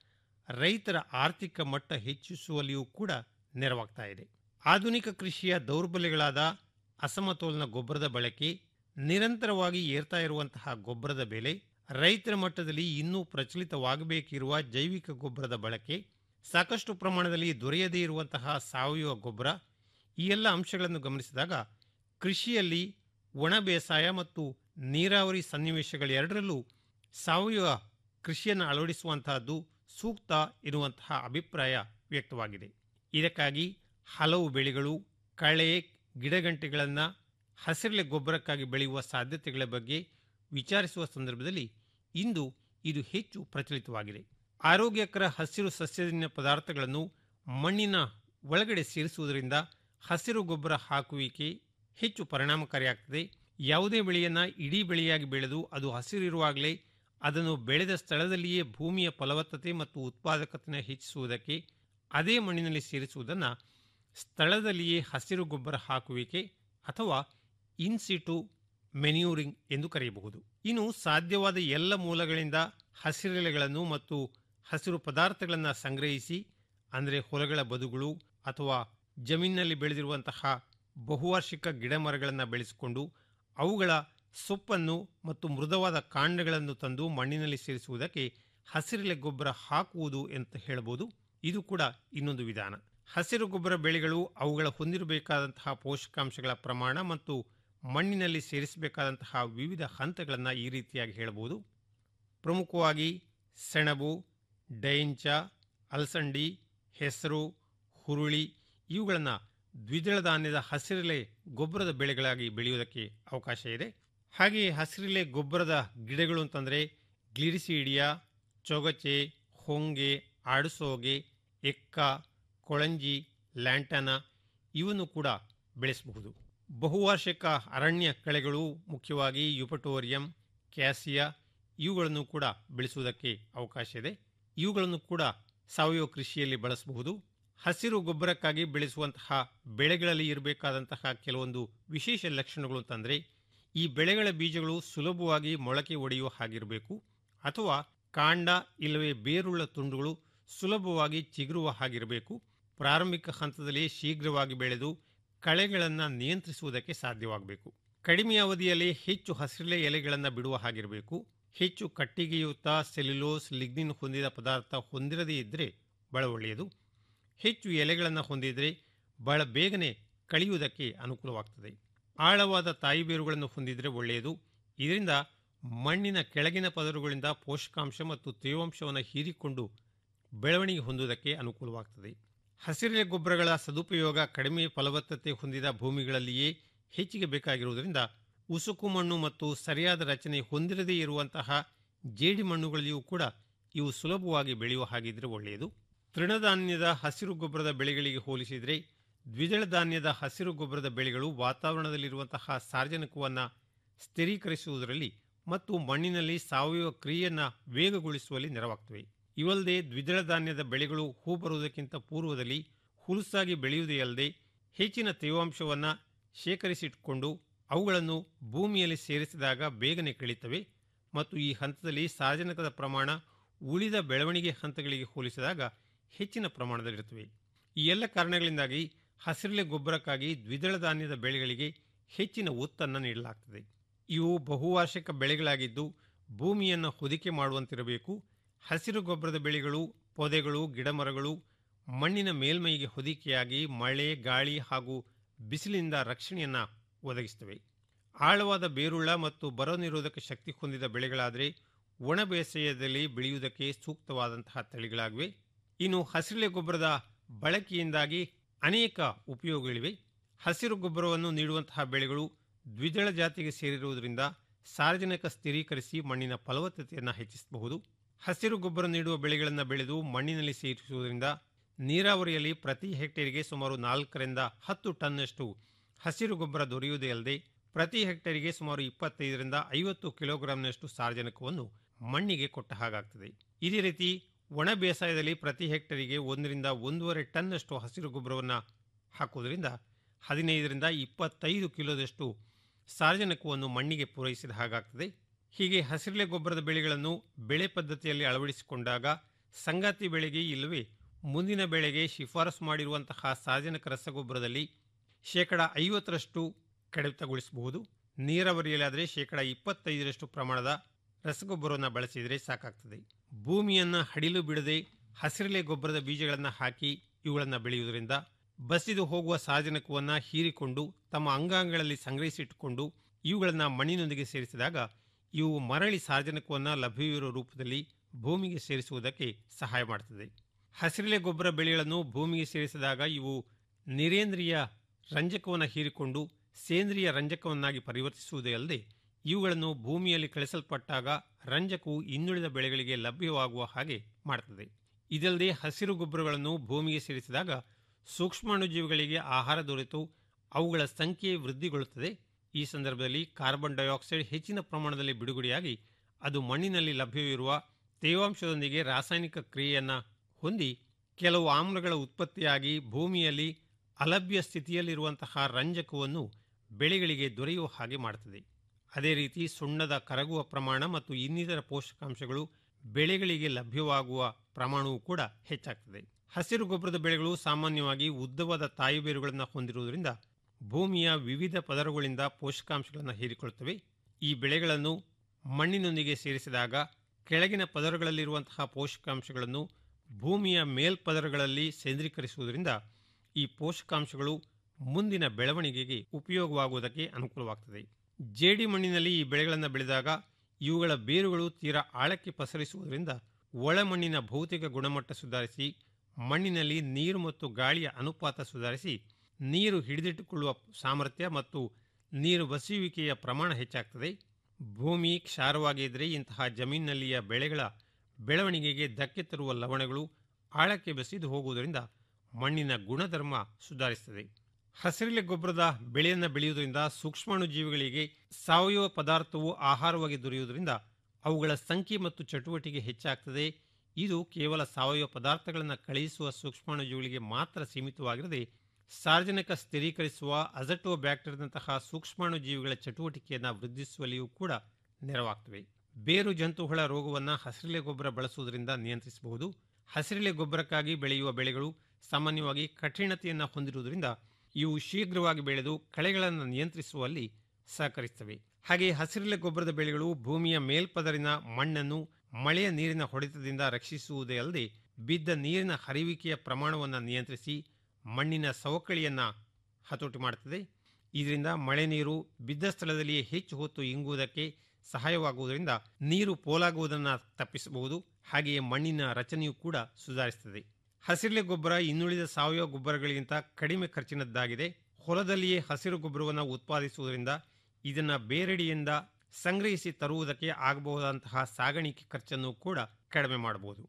ರೈತರ ಆರ್ಥಿಕ ಮಟ್ಟ ಹೆಚ್ಚಿಸುವಲ್ಲಿಯೂ ಕೂಡ ನೆರವಾಗ್ತಾ ಇದೆ ಆಧುನಿಕ ಕೃಷಿಯ ದೌರ್ಬಲ್ಯಗಳಾದ ಅಸಮತೋಲನ ಗೊಬ್ಬರದ ಬಳಕೆ ನಿರಂತರವಾಗಿ ಏರ್ತಾ ಇರುವಂತಹ ಗೊಬ್ಬರದ ಬೆಲೆ ರೈತರ ಮಟ್ಟದಲ್ಲಿ ಇನ್ನೂ ಪ್ರಚಲಿತವಾಗಬೇಕಿರುವ ಜೈವಿಕ ಗೊಬ್ಬರದ ಬಳಕೆ ಸಾಕಷ್ಟು ಪ್ರಮಾಣದಲ್ಲಿ ದೊರೆಯದೇ ಇರುವಂತಹ ಸಾವಯವ ಗೊಬ್ಬರ ಈ ಎಲ್ಲ ಅಂಶಗಳನ್ನು ಗಮನಿಸಿದಾಗ ಕೃಷಿಯಲ್ಲಿ ಒಣ ಬೇಸಾಯ ಮತ್ತು ನೀರಾವರಿ ಸನ್ನಿವೇಶಗಳೆರಡರಲ್ಲೂ ಸಾವಯವ ಕೃಷಿಯನ್ನು ಅಳವಡಿಸುವಂತಹದ್ದು ಸೂಕ್ತ ಎನ್ನುವಂತಹ ಅಭಿಪ್ರಾಯ ವ್ಯಕ್ತವಾಗಿದೆ ಇದಕ್ಕಾಗಿ ಹಲವು ಬೆಳೆಗಳು ಕಳೆ ಗಿಡಗಂಟೆಗಳನ್ನು ಹಸಿರೆಲೆ ಗೊಬ್ಬರಕ್ಕಾಗಿ ಬೆಳೆಯುವ ಸಾಧ್ಯತೆಗಳ ಬಗ್ಗೆ ವಿಚಾರಿಸುವ ಸಂದರ್ಭದಲ್ಲಿ ಇಂದು ಇದು ಹೆಚ್ಚು ಪ್ರಚಲಿತವಾಗಿದೆ ಆರೋಗ್ಯಕರ ಹಸಿರು ಸಸ್ಯಜನ್ಯ ಪದಾರ್ಥಗಳನ್ನು ಮಣ್ಣಿನ ಒಳಗಡೆ ಸೇರಿಸುವುದರಿಂದ ಹಸಿರು ಗೊಬ್ಬರ ಹಾಕುವಿಕೆ ಹೆಚ್ಚು ಪರಿಣಾಮಕಾರಿಯಾಗ್ತದೆ ಯಾವುದೇ ಬೆಳೆಯನ್ನು ಇಡೀ ಬೆಳೆಯಾಗಿ ಬೆಳೆದು ಅದು ಹಸಿರಿರುವಾಗಲೇ ಅದನ್ನು ಬೆಳೆದ ಸ್ಥಳದಲ್ಲಿಯೇ ಭೂಮಿಯ ಫಲವತ್ತತೆ ಮತ್ತು ಉತ್ಪಾದಕತೆಯನ್ನು ಹೆಚ್ಚಿಸುವುದಕ್ಕೆ ಅದೇ ಮಣ್ಣಿನಲ್ಲಿ ಸೇರಿಸುವುದನ್ನು ಸ್ಥಳದಲ್ಲಿಯೇ ಹಸಿರು ಗೊಬ್ಬರ ಹಾಕುವಿಕೆ ಅಥವಾ ಇನ್ಸಿಟು ಮೆನ್ಯೂರಿಂಗ್ ಎಂದು ಕರೆಯಬಹುದು ಇನ್ನು ಸಾಧ್ಯವಾದ ಎಲ್ಲ ಮೂಲಗಳಿಂದ ಹಸಿರೆಲೆಗಳನ್ನು ಮತ್ತು ಹಸಿರು ಪದಾರ್ಥಗಳನ್ನು ಸಂಗ್ರಹಿಸಿ ಅಂದರೆ ಹೊಲಗಳ ಬದುಗಳು ಅಥವಾ ಜಮೀನಿನಲ್ಲಿ ಬೆಳೆದಿರುವಂತಹ ಬಹುವಾರ್ಷಿಕ ಗಿಡ ಮರಗಳನ್ನು ಬೆಳೆಸಿಕೊಂಡು ಅವುಗಳ ಸೊಪ್ಪನ್ನು ಮತ್ತು ಮೃದುವಾದ ಕಾಂಡಗಳನ್ನು ತಂದು ಮಣ್ಣಿನಲ್ಲಿ ಸೇರಿಸುವುದಕ್ಕೆ ಹಸಿರೆಲೆ ಗೊಬ್ಬರ ಹಾಕುವುದು ಅಂತ ಹೇಳಬಹುದು ಇದು ಕೂಡ ಇನ್ನೊಂದು ವಿಧಾನ ಹಸಿರು ಗೊಬ್ಬರ ಬೆಳೆಗಳು ಅವುಗಳ ಹೊಂದಿರಬೇಕಾದಂತಹ ಪೋಷಕಾಂಶಗಳ ಪ್ರಮಾಣ ಮತ್ತು ಮಣ್ಣಿನಲ್ಲಿ ಸೇರಿಸಬೇಕಾದಂತಹ ವಿವಿಧ ಹಂತಗಳನ್ನು ಈ ರೀತಿಯಾಗಿ ಹೇಳಬಹುದು ಪ್ರಮುಖವಾಗಿ ಸೆಣಬು ಡೈಂಚ ಅಲಸಂಡಿ ಹೆಸರು ಹುರುಳಿ ಇವುಗಳನ್ನು ದ್ವಿದಳ ಧಾನ್ಯದ ಹಸಿರೆಲೆ ಗೊಬ್ಬರದ ಬೆಳೆಗಳಾಗಿ ಬೆಳೆಯುವುದಕ್ಕೆ ಅವಕಾಶ ಇದೆ ಹಾಗೆಯೇ ಹಸಿರೆಲೆ ಗೊಬ್ಬರದ ಗಿಡಗಳು ಅಂತಂದರೆ ಗ್ಲಿರಿಸೀಡಿಯಾ ಚೊಗಚೆ ಹೊಂಗೆ ಆಡುಸೋಗೆ ಎಕ್ಕ ಕೊಳಂಜಿ ಲ್ಯಾಂಟನ ಇವನ್ನು ಕೂಡ ಬೆಳೆಸಬಹುದು ಬಹುವಾರ್ಷಿಕ ಅರಣ್ಯ ಕಳೆಗಳು ಮುಖ್ಯವಾಗಿ ಯುಪಟೋರಿಯಂ ಕ್ಯಾಸಿಯಾ ಇವುಗಳನ್ನು ಕೂಡ ಬೆಳೆಸುವುದಕ್ಕೆ ಅವಕಾಶ ಇದೆ ಇವುಗಳನ್ನು ಕೂಡ ಸಾವಯವ ಕೃಷಿಯಲ್ಲಿ ಬಳಸಬಹುದು ಹಸಿರು ಗೊಬ್ಬರಕ್ಕಾಗಿ ಬೆಳೆಸುವಂತಹ ಬೆಳೆಗಳಲ್ಲಿ ಇರಬೇಕಾದಂತಹ ಕೆಲವೊಂದು ವಿಶೇಷ ಲಕ್ಷಣಗಳು ಅಂತಂದರೆ ಈ ಬೆಳೆಗಳ ಬೀಜಗಳು ಸುಲಭವಾಗಿ ಮೊಳಕೆ ಒಡೆಯುವ ಹಾಗಿರಬೇಕು ಅಥವಾ ಕಾಂಡ ಇಲ್ಲವೇ ಬೇರುಳ್ಳ ತುಂಡುಗಳು ಸುಲಭವಾಗಿ ಚಿಗುರುವ ಹಾಗಿರಬೇಕು ಪ್ರಾರಂಭಿಕ ಹಂತದಲ್ಲಿ ಶೀಘ್ರವಾಗಿ ಬೆಳೆದು ಕಳೆಗಳನ್ನು ನಿಯಂತ್ರಿಸುವುದಕ್ಕೆ ಸಾಧ್ಯವಾಗಬೇಕು ಕಡಿಮೆ ಅವಧಿಯಲ್ಲಿ ಹೆಚ್ಚು ಹಸಿರೆಲೆ ಎಲೆಗಳನ್ನು ಬಿಡುವ ಹಾಗಿರಬೇಕು ಹೆಚ್ಚು ಕಟ್ಟಿಗೆಯುಕ್ತ ಸೆಲ್ಯುಲೋಸ್ ಲಿಗ್ನಿನ್ ಹೊಂದಿದ ಪದಾರ್ಥ ಹೊಂದಿರದೇ ಇದ್ದರೆ ಬಹಳ ಒಳ್ಳೆಯದು ಹೆಚ್ಚು ಎಲೆಗಳನ್ನು ಹೊಂದಿದರೆ ಬಹಳ ಬೇಗನೆ ಕಳೆಯುವುದಕ್ಕೆ ಅನುಕೂಲವಾಗ್ತದೆ ಆಳವಾದ ತಾಯಿ ಬೇರುಗಳನ್ನು ಹೊಂದಿದರೆ ಒಳ್ಳೆಯದು ಇದರಿಂದ ಮಣ್ಣಿನ ಕೆಳಗಿನ ಪದರುಗಳಿಂದ ಪೋಷಕಾಂಶ ಮತ್ತು ತೇವಾಂಶವನ್ನು ಹೀರಿಕೊಂಡು ಬೆಳವಣಿಗೆ ಹೊಂದುವುದಕ್ಕೆ ಅನುಕೂಲವಾಗ್ತದೆ ಹಸಿರೆಲೆ ಗೊಬ್ಬರಗಳ ಸದುಪಯೋಗ ಕಡಿಮೆ ಫಲವತ್ತತೆ ಹೊಂದಿದ ಭೂಮಿಗಳಲ್ಲಿಯೇ ಹೆಚ್ಚಿಗೆ ಬೇಕಾಗಿರುವುದರಿಂದ ಉಸುಕು ಮಣ್ಣು ಮತ್ತು ಸರಿಯಾದ ರಚನೆ ಹೊಂದಿರದೇ ಇರುವಂತಹ ಜೇಡಿ ಮಣ್ಣುಗಳಲ್ಲಿಯೂ ಕೂಡ ಇವು ಸುಲಭವಾಗಿ ಬೆಳೆಯುವ ಹಾಗಿದ್ರೆ ಒಳ್ಳೆಯದು ತೃಣಧಾನ್ಯದ ಹಸಿರು ಗೊಬ್ಬರದ ಬೆಳೆಗಳಿಗೆ ಹೋಲಿಸಿದರೆ ದ್ವಿದಳ ಧಾನ್ಯದ ಹಸಿರು ಗೊಬ್ಬರದ ಬೆಳೆಗಳು ವಾತಾವರಣದಲ್ಲಿರುವಂತಹ ಸಾರ್ವಜನಿಕವನ್ನು ಸ್ಥಿರೀಕರಿಸುವುದರಲ್ಲಿ ಮತ್ತು ಮಣ್ಣಿನಲ್ಲಿ ಸಾವಯವ ಕ್ರಿಯೆಯನ್ನು ವೇಗಗೊಳಿಸುವಲ್ಲಿ ನೆರವಾಗ್ತವೆ ಇವಲ್ಲದೆ ದ್ವಿದಳ ಧಾನ್ಯದ ಬೆಳೆಗಳು ಹೂ ಬರುವುದಕ್ಕಿಂತ ಪೂರ್ವದಲ್ಲಿ ಹುಲುಸಾಗಿ ಬೆಳೆಯುವುದೇ ಅಲ್ಲದೆ ಹೆಚ್ಚಿನ ತೇವಾಂಶವನ್ನು ಶೇಖರಿಸಿಟ್ಟುಕೊಂಡು ಅವುಗಳನ್ನು ಭೂಮಿಯಲ್ಲಿ ಸೇರಿಸಿದಾಗ ಬೇಗನೆ ಕಳೀತವೆ ಮತ್ತು ಈ ಹಂತದಲ್ಲಿ ಸಾರ್ವಜನಿಕದ ಪ್ರಮಾಣ ಉಳಿದ ಬೆಳವಣಿಗೆ ಹಂತಗಳಿಗೆ ಹೋಲಿಸಿದಾಗ ಹೆಚ್ಚಿನ ಪ್ರಮಾಣದಲ್ಲಿರುತ್ತವೆ ಈ ಎಲ್ಲ ಕಾರಣಗಳಿಂದಾಗಿ ಹಸಿರೆಲೆ ಗೊಬ್ಬರಕ್ಕಾಗಿ ದ್ವಿದಳ ಧಾನ್ಯದ ಬೆಳೆಗಳಿಗೆ ಹೆಚ್ಚಿನ ಒತ್ತನ್ನು ನೀಡಲಾಗ್ತದೆ ಇವು ಬಹುವಾರ್ಷಿಕ ಬೆಳೆಗಳಾಗಿದ್ದು ಭೂಮಿಯನ್ನು ಹೊದಿಕೆ ಮಾಡುವಂತಿರಬೇಕು ಹಸಿರು ಗೊಬ್ಬರದ ಬೆಳೆಗಳು ಪೊದೆಗಳು ಗಿಡಮರಗಳು ಮಣ್ಣಿನ ಮೇಲ್ಮೈಗೆ ಹೊದಿಕೆಯಾಗಿ ಮಳೆ ಗಾಳಿ ಹಾಗೂ ಬಿಸಿಲಿನಿಂದ ರಕ್ಷಣೆಯನ್ನು ಒದಗಿಸುತ್ತವೆ ಆಳವಾದ ಬೇರುಳ್ಳ ಮತ್ತು ಬರ ನಿರೋಧಕ ಶಕ್ತಿ ಹೊಂದಿದ ಬೆಳೆಗಳಾದರೆ ಒಣ ಬೇಸಾಯದಲ್ಲಿ ಬೆಳೆಯುವುದಕ್ಕೆ ಸೂಕ್ತವಾದಂತಹ ತಳಿಗಳಾಗಿವೆ ಇನ್ನು ಹಸಿರೆಲೆ ಗೊಬ್ಬರದ ಬಳಕೆಯಿಂದಾಗಿ ಅನೇಕ ಉಪಯೋಗಗಳಿವೆ ಹಸಿರು ಗೊಬ್ಬರವನ್ನು ನೀಡುವಂತಹ ಬೆಳೆಗಳು ದ್ವಿದಳ ಜಾತಿಗೆ ಸೇರಿರುವುದರಿಂದ ಸಾರ್ವಜನಿಕ ಸ್ಥಿರೀಕರಿಸಿ ಮಣ್ಣಿನ ಫಲವತ್ತತೆಯನ್ನು ಹೆಚ್ಚಿಸಬಹುದು ಹಸಿರು ಗೊಬ್ಬರ ನೀಡುವ ಬೆಳೆಗಳನ್ನು ಬೆಳೆದು ಮಣ್ಣಿನಲ್ಲಿ ಸೇರಿಸುವುದರಿಂದ ನೀರಾವರಿಯಲ್ಲಿ ಪ್ರತಿ ಹೆಕ್ಟೇರಿಗೆ ಸುಮಾರು ನಾಲ್ಕರಿಂದ ಹತ್ತು ಟನ್ನಷ್ಟು ಹಸಿರು ಗೊಬ್ಬರ ದೊರೆಯುವುದೇ ಅಲ್ಲದೆ ಪ್ರತಿ ಹೆಕ್ಟೇರಿಗೆ ಸುಮಾರು ಇಪ್ಪತ್ತೈದರಿಂದ ಐವತ್ತು ಕಿಲೋಗ್ರಾಂನಷ್ಟು ಸಾರ್ವಜನಿಕವನ್ನು ಮಣ್ಣಿಗೆ ಕೊಟ್ಟ ಹಾಗಾಗ್ತದೆ ಇದೇ ರೀತಿ ಒಣ ಬೇಸಾಯದಲ್ಲಿ ಪ್ರತಿ ಹೆಕ್ಟೇರಿಗೆ ಒಂದರಿಂದ ಒಂದೂವರೆ ಟನ್ನಷ್ಟು ಹಸಿರು ಗೊಬ್ಬರವನ್ನು ಹಾಕುವುದರಿಂದ ಹದಿನೈದರಿಂದ ಇಪ್ಪತ್ತೈದು ಕಿಲೋದಷ್ಟು ಸಾರ್ವಜನಿಕವನ್ನು ಮಣ್ಣಿಗೆ ಪೂರೈಸಿದ ಹಾಗಾಗ್ತದೆ ಹೀಗೆ ಹಸಿರೆಲೆ ಗೊಬ್ಬರದ ಬೆಳೆಗಳನ್ನು ಬೆಳೆ ಪದ್ಧತಿಯಲ್ಲಿ ಅಳವಡಿಸಿಕೊಂಡಾಗ ಸಂಗಾತಿ ಬೆಳೆಗೆ ಇಲ್ಲವೇ ಮುಂದಿನ ಬೆಳೆಗೆ ಶಿಫಾರಸು ಮಾಡಿರುವಂತಹ ಸಾರ್ವಜನಿಕ ರಸಗೊಬ್ಬರದಲ್ಲಿ ಶೇಕಡ ಐವತ್ತರಷ್ಟು ಕಡಿತಗೊಳಿಸಬಹುದು ನೀರಾವರಿಯಲ್ಲಾದರೆ ಶೇಕಡ ಇಪ್ಪತ್ತೈದರಷ್ಟು ಪ್ರಮಾಣದ ರಸಗೊಬ್ಬರವನ್ನು ಬಳಸಿದರೆ ಸಾಕಾಗ್ತದೆ ಭೂಮಿಯನ್ನು ಹಡಿಲು ಬಿಡದೆ ಹಸಿರೆಲೆ ಗೊಬ್ಬರದ ಬೀಜಗಳನ್ನು ಹಾಕಿ ಇವುಗಳನ್ನು ಬೆಳೆಯುವುದರಿಂದ ಬಸಿದು ಹೋಗುವ ಸಾರ್ವಜನಿಕವನ್ನು ಹೀರಿಕೊಂಡು ತಮ್ಮ ಅಂಗಾಂಗಗಳಲ್ಲಿ ಸಂಗ್ರಹಿಸಿಟ್ಟುಕೊಂಡು ಇವುಗಳನ್ನು ಮಣ್ಣಿನೊಂದಿಗೆ ಸೇರಿಸಿದಾಗ ಇವು ಮರಳಿ ಸಾರ್ವಜನಿಕವನ್ನು ಲಭ್ಯವಿರುವ ರೂಪದಲ್ಲಿ ಭೂಮಿಗೆ ಸೇರಿಸುವುದಕ್ಕೆ ಸಹಾಯ ಮಾಡುತ್ತದೆ ಹಸಿರೆಲೆ ಗೊಬ್ಬರ ಬೆಳೆಗಳನ್ನು ಭೂಮಿಗೆ ಸೇರಿಸಿದಾಗ ಇವು ನಿರೇಂದ್ರಿಯ ರಂಜಕವನ್ನು ಹೀರಿಕೊಂಡು ಸೇಂದ್ರಿಯ ರಂಜಕವನ್ನಾಗಿ ಪರಿವರ್ತಿಸುವುದೇ ಅಲ್ಲದೆ ಇವುಗಳನ್ನು ಭೂಮಿಯಲ್ಲಿ ಕಳಿಸಲ್ಪಟ್ಟಾಗ ರಂಜಕವು ಇನ್ನುಳಿದ ಬೆಳೆಗಳಿಗೆ ಲಭ್ಯವಾಗುವ ಹಾಗೆ ಮಾಡುತ್ತದೆ ಇದಲ್ಲದೆ ಹಸಿರು ಗೊಬ್ಬರಗಳನ್ನು ಭೂಮಿಗೆ ಸೇರಿಸಿದಾಗ ಸೂಕ್ಷ್ಮಾಣುಜೀವಿಗಳಿಗೆ ಆಹಾರ ದೊರೆತು ಅವುಗಳ ಸಂಖ್ಯೆ ವೃದ್ಧಿಗೊಳ್ಳುತ್ತದೆ ಈ ಸಂದರ್ಭದಲ್ಲಿ ಕಾರ್ಬನ್ ಡೈಆಕ್ಸೈಡ್ ಹೆಚ್ಚಿನ ಪ್ರಮಾಣದಲ್ಲಿ ಬಿಡುಗಡೆಯಾಗಿ ಅದು ಮಣ್ಣಿನಲ್ಲಿ ಲಭ್ಯವಿರುವ ತೇವಾಂಶದೊಂದಿಗೆ ರಾಸಾಯನಿಕ ಕ್ರಿಯೆಯನ್ನು ಹೊಂದಿ ಕೆಲವು ಆಮ್ಲಗಳ ಉತ್ಪತ್ತಿಯಾಗಿ ಭೂಮಿಯಲ್ಲಿ ಅಲಭ್ಯ ಸ್ಥಿತಿಯಲ್ಲಿರುವಂತಹ ರಂಜಕವನ್ನು ಬೆಳೆಗಳಿಗೆ ದೊರೆಯುವ ಹಾಗೆ ಮಾಡುತ್ತದೆ ಅದೇ ರೀತಿ ಸುಣ್ಣದ ಕರಗುವ ಪ್ರಮಾಣ ಮತ್ತು ಇನ್ನಿತರ ಪೋಷಕಾಂಶಗಳು ಬೆಳೆಗಳಿಗೆ ಲಭ್ಯವಾಗುವ ಪ್ರಮಾಣವೂ ಕೂಡ ಹೆಚ್ಚಾಗ್ತದೆ ಹಸಿರು ಗೊಬ್ಬರದ ಬೆಳೆಗಳು ಸಾಮಾನ್ಯವಾಗಿ ಉದ್ದವಾದ ತಾಯಿ ಬೇರುಗಳನ್ನು ಹೊಂದಿರುವುದರಿಂದ ಭೂಮಿಯ ವಿವಿಧ ಪದರಗಳಿಂದ ಪೋಷಕಾಂಶಗಳನ್ನು ಹೀರಿಕೊಳ್ಳುತ್ತವೆ ಈ ಬೆಳೆಗಳನ್ನು ಮಣ್ಣಿನೊಂದಿಗೆ ಸೇರಿಸಿದಾಗ ಕೆಳಗಿನ ಪದರಗಳಲ್ಲಿರುವಂತಹ ಪೋಷಕಾಂಶಗಳನ್ನು ಭೂಮಿಯ ಮೇಲ್ಪದರಗಳಲ್ಲಿ ಸೇಂದ್ರೀಕರಿಸುವುದರಿಂದ ಈ ಪೋಷಕಾಂಶಗಳು ಮುಂದಿನ ಬೆಳವಣಿಗೆಗೆ ಉಪಯೋಗವಾಗುವುದಕ್ಕೆ ಅನುಕೂಲವಾಗುತ್ತದೆ ಜೇಡಿ ಮಣ್ಣಿನಲ್ಲಿ ಈ ಬೆಳೆಗಳನ್ನು ಬೆಳೆದಾಗ ಇವುಗಳ ಬೇರುಗಳು ತೀರಾ ಆಳಕ್ಕೆ ಪಸರಿಸುವುದರಿಂದ ಒಳಮಣ್ಣಿನ ಭೌತಿಕ ಗುಣಮಟ್ಟ ಸುಧಾರಿಸಿ ಮಣ್ಣಿನಲ್ಲಿ ನೀರು ಮತ್ತು ಗಾಳಿಯ ಅನುಪಾತ ಸುಧಾರಿಸಿ ನೀರು ಹಿಡಿದಿಟ್ಟುಕೊಳ್ಳುವ ಸಾಮರ್ಥ್ಯ ಮತ್ತು ನೀರು ಬಸಿಯುವಿಕೆಯ ಪ್ರಮಾಣ ಹೆಚ್ಚಾಗ್ತದೆ ಭೂಮಿ ಕ್ಷಾರವಾಗಿ ಇದ್ದರೆ ಇಂತಹ ಜಮೀನಿನಲ್ಲಿಯ ಬೆಳೆಗಳ ಬೆಳವಣಿಗೆಗೆ ಧಕ್ಕೆ ತರುವ ಲವಣಗಳು ಆಳಕ್ಕೆ ಬೆಸೆದು ಹೋಗುವುದರಿಂದ ಮಣ್ಣಿನ ಗುಣಧರ್ಮ ಸುಧಾರಿಸುತ್ತದೆ ಹಸಿರೆಲೆ ಗೊಬ್ಬರದ ಬೆಳೆಯನ್ನು ಬೆಳೆಯುವುದರಿಂದ ಸೂಕ್ಷ್ಮಾಣು ಜೀವಿಗಳಿಗೆ ಸಾವಯವ ಪದಾರ್ಥವು ಆಹಾರವಾಗಿ ದೊರೆಯುವುದರಿಂದ ಅವುಗಳ ಸಂಖ್ಯೆ ಮತ್ತು ಚಟುವಟಿಕೆ ಹೆಚ್ಚಾಗ್ತದೆ ಇದು ಕೇವಲ ಸಾವಯವ ಪದಾರ್ಥಗಳನ್ನು ಕಳುಹಿಸುವ ಸೂಕ್ಷ್ಮಾಣು ಜೀವಿಗಳಿಗೆ ಮಾತ್ರ ಸೀಮಿತವಾಗಿರದೆ ಸಾರ್ವಜನಿಕ ಸ್ಥಿರೀಕರಿಸುವ ಅಜಟೋ ಬ್ಯಾಕ್ಟೀರಿಯಾದಂತಹ ಸೂಕ್ಷ್ಮಾಣು ಜೀವಿಗಳ ಚಟುವಟಿಕೆಯನ್ನು ವೃದ್ಧಿಸುವಲ್ಲಿಯೂ ಕೂಡ ನೆರವಾಗ್ತವೆ ಬೇರು ಜಂತುಹುಳ ರೋಗವನ್ನು ಹಸಿರೆಲೆ ಗೊಬ್ಬರ ಬಳಸುವುದರಿಂದ ನಿಯಂತ್ರಿಸಬಹುದು ಹಸಿರೆಲೆ ಗೊಬ್ಬರಕ್ಕಾಗಿ ಬೆಳೆಯುವ ಬೆಳೆಗಳು ಸಾಮಾನ್ಯವಾಗಿ ಕಠಿಣತೆಯನ್ನು ಹೊಂದಿರುವುದರಿಂದ ಇವು ಶೀಘ್ರವಾಗಿ ಬೆಳೆದು ಕಳೆಗಳನ್ನು ನಿಯಂತ್ರಿಸುವಲ್ಲಿ ಸಹಕರಿಸುತ್ತವೆ ಹಾಗೆ ಹಸಿರೆಲೆ ಗೊಬ್ಬರದ ಬೆಳೆಗಳು ಭೂಮಿಯ ಮೇಲ್ಪದರಿನ ಮಣ್ಣನ್ನು ಮಳೆಯ ನೀರಿನ ಹೊಡೆತದಿಂದ ರಕ್ಷಿಸುವುದೇ ಅಲ್ಲದೆ ಬಿದ್ದ ನೀರಿನ ಹರಿವಿಕೆಯ ಪ್ರಮಾಣವನ್ನು ನಿಯಂತ್ರಿಸಿ ಮಣ್ಣಿನ ಸವಕಳಿಯನ್ನು ಹತೋಟಿ ಮಾಡುತ್ತದೆ ಇದರಿಂದ ಮಳೆ ನೀರು ಬಿದ್ದ ಸ್ಥಳದಲ್ಲಿಯೇ ಹೆಚ್ಚು ಹೊತ್ತು ಇಂಗುವುದಕ್ಕೆ ಸಹಾಯವಾಗುವುದರಿಂದ ನೀರು ಪೋಲಾಗುವುದನ್ನು ತಪ್ಪಿಸಬಹುದು ಹಾಗೆಯೇ ಮಣ್ಣಿನ ರಚನೆಯೂ ಕೂಡ ಸುಧಾರಿಸುತ್ತದೆ ಹಸಿರೆಲೆ ಗೊಬ್ಬರ ಇನ್ನುಳಿದ ಸಾವಯವ ಗೊಬ್ಬರಗಳಿಗಿಂತ ಕಡಿಮೆ ಖರ್ಚಿನದ್ದಾಗಿದೆ ಹೊಲದಲ್ಲಿಯೇ ಹಸಿರು ಗೊಬ್ಬರವನ್ನು ಉತ್ಪಾದಿಸುವುದರಿಂದ ಇದನ್ನು ಬೇರೆಡೆಯಿಂದ ಸಂಗ್ರಹಿಸಿ ತರುವುದಕ್ಕೆ ಆಗಬಹುದಾದಂತಹ ಸಾಗಾಣಿಕೆ ಖರ್ಚನ್ನು ಕೂಡ ಕಡಿಮೆ ಮಾಡಬಹುದು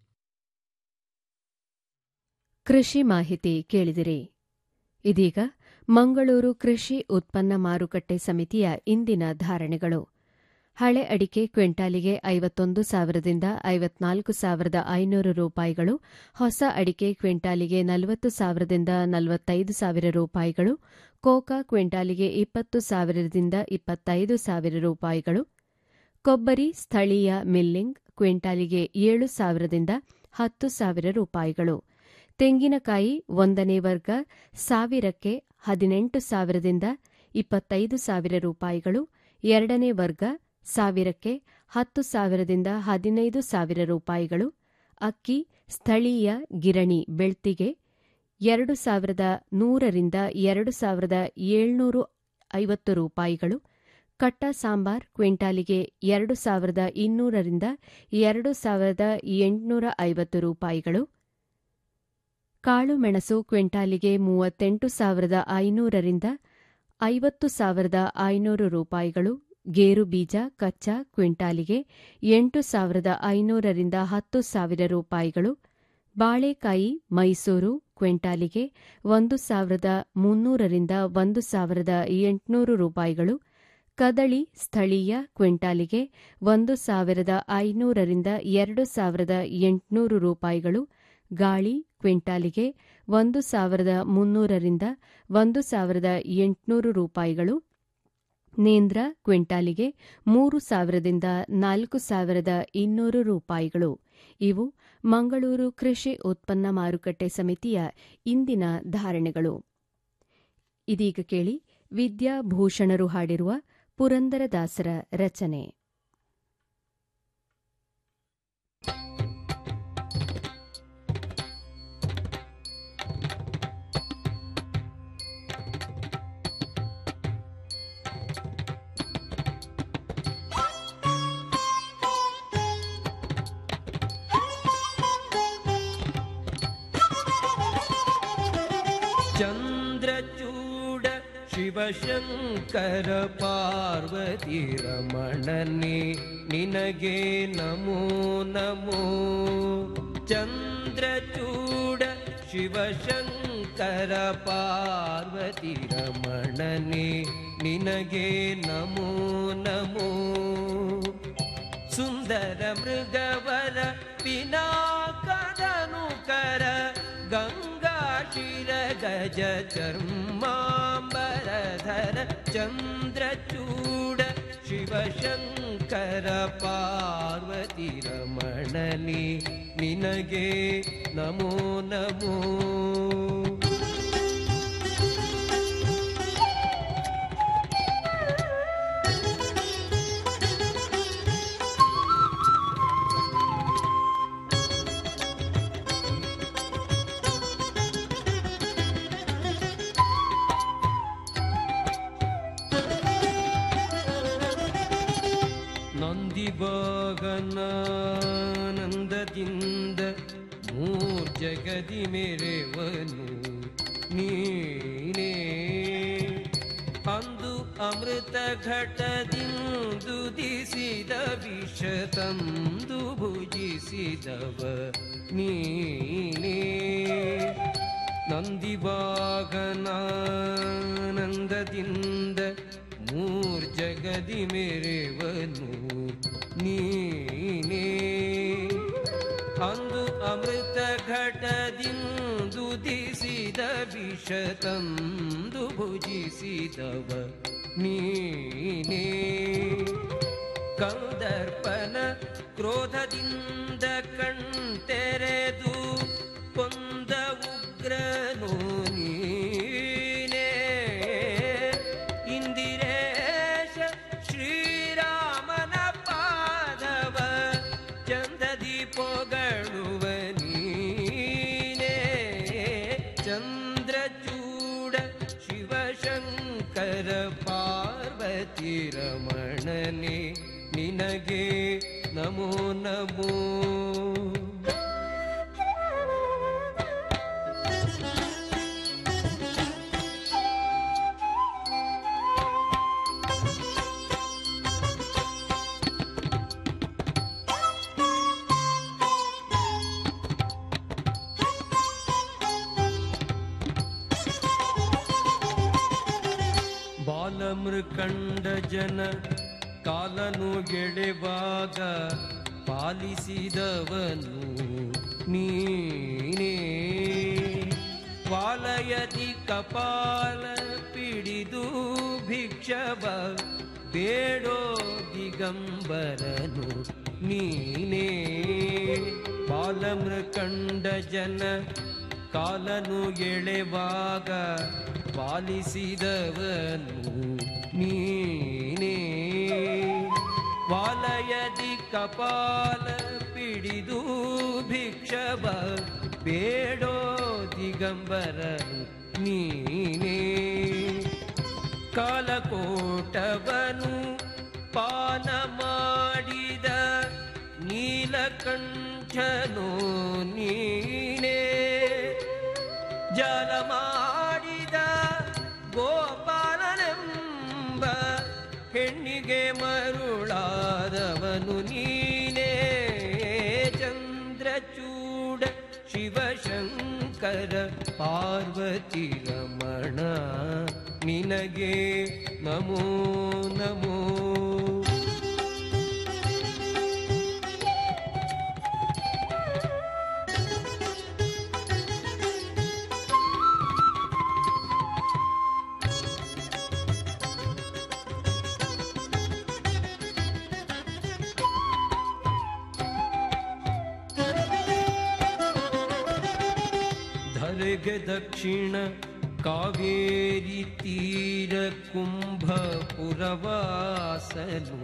ಕೃಷಿ ಮಾಹಿತಿ ಕೇಳಿದಿರಿ ಇದೀಗ ಮಂಗಳೂರು ಕೃಷಿ ಉತ್ಪನ್ನ ಮಾರುಕಟ್ಟೆ ಸಮಿತಿಯ ಇಂದಿನ ಧಾರಣೆಗಳು ಹಳೆ ಅಡಿಕೆ ಕ್ವಿಂಟಾಲಿಗೆ ಐವತ್ತೊಂದು ಸಾವಿರದಿಂದ ಐವತ್ನಾಲ್ಕು ಸಾವಿರದ ಐನೂರು ರೂಪಾಯಿಗಳು ಹೊಸ ಅಡಿಕೆ ಕ್ವಿಂಟಾಲಿಗೆ ನಲವತ್ತು ಸಾವಿರದಿಂದ ನಲವತ್ತೈದು ಸಾವಿರ ರೂಪಾಯಿಗಳು ಕೋಕಾ ಕ್ವಿಂಟಾಲಿಗೆ ಇಪ್ಪತ್ತು ಸಾವಿರದಿಂದ ಇಪ್ಪತ್ತೈದು ಸಾವಿರ ರೂಪಾಯಿಗಳು ಕೊಬ್ಬರಿ ಸ್ಥಳೀಯ ಮಿಲ್ಲಿಂಗ್ ಕ್ವಿಂಟಾಲಿಗೆ ಏಳು ಸಾವಿರದಿಂದ ಹತ್ತು ಸಾವಿರ ರೂಪಾಯಿಗಳು ತೆಂಗಿನಕಾಯಿ ಒಂದನೇ ವರ್ಗ ಸಾವಿರಕ್ಕೆ ಹದಿನೆಂಟು ಸಾವಿರದಿಂದ ಇಪ್ಪತ್ತೈದು ಸಾವಿರ ರೂಪಾಯಿಗಳು ಎರಡನೇ ವರ್ಗ ಸಾವಿರಕ್ಕೆ ಹತ್ತು ಸಾವಿರದಿಂದ ಹದಿನೈದು ಸಾವಿರ ರೂಪಾಯಿಗಳು ಅಕ್ಕಿ ಸ್ಥಳೀಯ ಗಿರಣಿ ಬೆಳ್ತಿಗೆ ಎರಡು ಸಾವಿರದ ನೂರರಿಂದ ಎರಡು ಸಾವಿರದ ಏಳ್ನೂರು ಐವತ್ತು ರೂಪಾಯಿಗಳು ಕಟ್ಟ ಸಾಂಬಾರ್ ಕ್ವಿಂಟಾಲಿಗೆ ಎರಡು ಸಾವಿರದ ಇನ್ನೂರರಿಂದ ಎರಡು ಸಾವಿರದ ಎಂಟುನೂರ ಐವತ್ತು ರೂಪಾಯಿಗಳು ಕಾಳು ಮೆಣಸು ಕ್ವಿಂಟಾಲಿಗೆ ಮೂವತ್ತೆಂಟು ಸಾವಿರದ ಐನೂರರಿಂದ ಐವತ್ತು ಸಾವಿರದ ಐನೂರು ರೂಪಾಯಿಗಳು ಗೇರು ಬೀಜ ಕಚ್ಚಾ ಕ್ವಿಂಟಾಲಿಗೆ ಎಂಟು ಸಾವಿರದ ಐನೂರರಿಂದ ಹತ್ತು ಸಾವಿರ ರೂಪಾಯಿಗಳು ಬಾಳೆಕಾಯಿ ಮೈಸೂರು ಕ್ವಿಂಟಾಲಿಗೆ ಒಂದು ಸಾವಿರದ ಮುನ್ನೂರರಿಂದ ಒಂದು ಸಾವಿರದ ಎಂಟುನೂರು ರೂಪಾಯಿಗಳು ಕದಳಿ ಸ್ಥಳೀಯ ಕ್ವಿಂಟಾಲಿಗೆ ಒಂದು ಸಾವಿರದ ಐನೂರರಿಂದ ಎರಡು ಸಾವಿರದ ಎಂಟುನೂರು ರೂಪಾಯಿಗಳು ಗಾಳಿ ಕ್ವಿಂಟಾಲಿಗೆ ಒಂದು ಸಾವಿರದ ಮುನ್ನೂರರಿಂದ ಒಂದು ಸಾವಿರದ ಎಂಟುನೂರು ರೂಪಾಯಿಗಳು ನೇಂದ್ರ ಕ್ವಿಂಟಾಲಿಗೆ ಮೂರು ಸಾವಿರದಿಂದ ನಾಲ್ಕು ಸಾವಿರದ ಇನ್ನೂರು ರೂಪಾಯಿಗಳು ಇವು ಮಂಗಳೂರು ಕೃಷಿ ಉತ್ಪನ್ನ ಮಾರುಕಟ್ಟೆ ಸಮಿತಿಯ ಇಂದಿನ ಧಾರಣೆಗಳು ಇದೀಗ ಕೇಳಿ ವಿದ್ಯಾಭೂಷಣರು ಹಾಡಿರುವ ಪುರಂದರದಾಸರ ರಚನೆ ಚಂದ್ರಚೂಡ ಶಿವಶಂಕರ ಪಾರ್ವತಿ ರಮಣನೆ ನಿನಗೆ ನಮೋ ನಮೋ ಚಂದ್ರಚೂಡ ಶಿವಶಂಕರ ಪಾರ್ವತಿ ರಮಣನೆ ನಿನಗೆ ನಮೋ ನಮೋ ಸುಂದರ ಮೃಗವರ ಪಿನಾಕದನು ಕರ ಗಂಗಾ ಶಿರ ಗಜ ಚರ್ಮಾಂಬರಧರ ಚಂದ್ರಚೂಡ ಶಿವಶಂಕರ ಪಾರ್ವತಿ ರಮಣನಿ ನಿನಗೆ ನಮೋ ನಮೋ ನಂದಿವಾಗನಾನಂದದಿಂದ ಮೂರ್ ಜಗದಿ ಮೆರೆವನು ನೀನೇ ಅಂದು ಅಮೃತ ಘಟದಿಂದು ದಿಸಿದ ವಿಷ ತಂದು ಭುಜಿಸಿದವ ನೀನೇ ನಂದಿವಾಗನಾನಂದದಿಂದ ಮೂರ್ ಜಗದಿ ಮೆರೆವನು ನೀನೇ ಅಂದು ಅಮೃತ ಘಟದಿಂದು ದಿಸಿದ ವಿಷ ತಂದು ಭುಜಿಸಿದವ ನೀನೇ ಕಂದರ್ಪನ ಕ್ರೋಧದಿಂದ ಕಣ್ತೆರೆದು ಕೊಂದ ಉಗ್ರನು ನೀನೇ ಇಂದಿರೇಶ ಶ್ರೀರಾಮನ ಪಾದವ ಚಂದದಿ ಪೊಗಳುವ ನೀನೇ ಚಂದ್ರಚೂಡ ಶಿವಶಂಕರ ಪಾರ್ವತಿ ರಮಣನೆ ನಿನಗೆ ನಮೋ ನಮೋ ಬಾಲಮೃಕಂಡ ಜನ ಕಾಲನು ಗೆಳೆವಾಗ ಪಾಲಿಸಿದವನು ನೀನೇ ವಾಲಯದಿ ಕಪಾಲ ಪಿಡಿದು ಭಿಕ್ಷವ ಬೇಡೋ ದಿಗಂಬರನು ನೀನೇ ಬಾಲಮೃಕಂಡ ಜನ ಕಾಲನು ಎಳೆವಾಗ ಪಾಲಿಸಿದವನು ನೀನೇ ವಾಲಯದಿ ಕಪಾಲ ಪಿಡಿದು ಭಿಕ್ಷವ ಬೇಡೋ ದಿಗಂಬರನು ನೀನೇ ಕಾಲಕೋಟವನು ಪಾನ ಮಾಡಿದ ನೀಲಕಂಠನು ನೀನೇ ಜಲ ಮಾಡಿದ ಗೋಪಾಲನೆಂಬ ಹೆಣ್ಣಿಗೆ ಮರುಳಾದವನು ನೀನೇ ಚಂದ್ರಚೂಡ ಶಿವಶಂಕರ ಪಾರ್ವತಿ ರಮಣ ನಿನಗೆ ನಮೋ ನಮೋ ಧರೆಗೆ ದಕ್ಷಿಣ ಕಾವೇರಿ ತೀರ ಕುಂಭಪುರವಾಸನು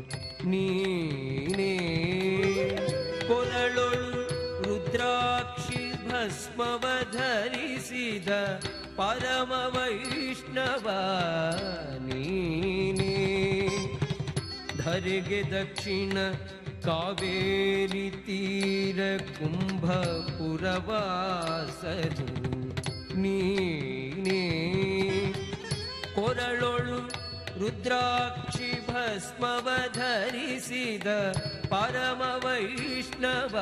ನೀನೇ ಕೊರಳೊಳು ರುದ್ರಾಕ್ಷಿ ಭಸ್ಮವ ಧರಿಸಿದ ಪರಮ ವೈಷ್ಣವ ನೀನೇ ಧರೆಗೆ ದಕ್ಷಿಣ ಕಾವೇರಿ ತೀರ ಕುಂಭಪುರವಾಸನು ನೀನೇ ಕೊರಳೊಳು ರುದ್ರಾಕ್ಷಿ ಭಸ್ಮವ ಧರಿಸಿದ ಪರಮ ವೈಷ್ಣವ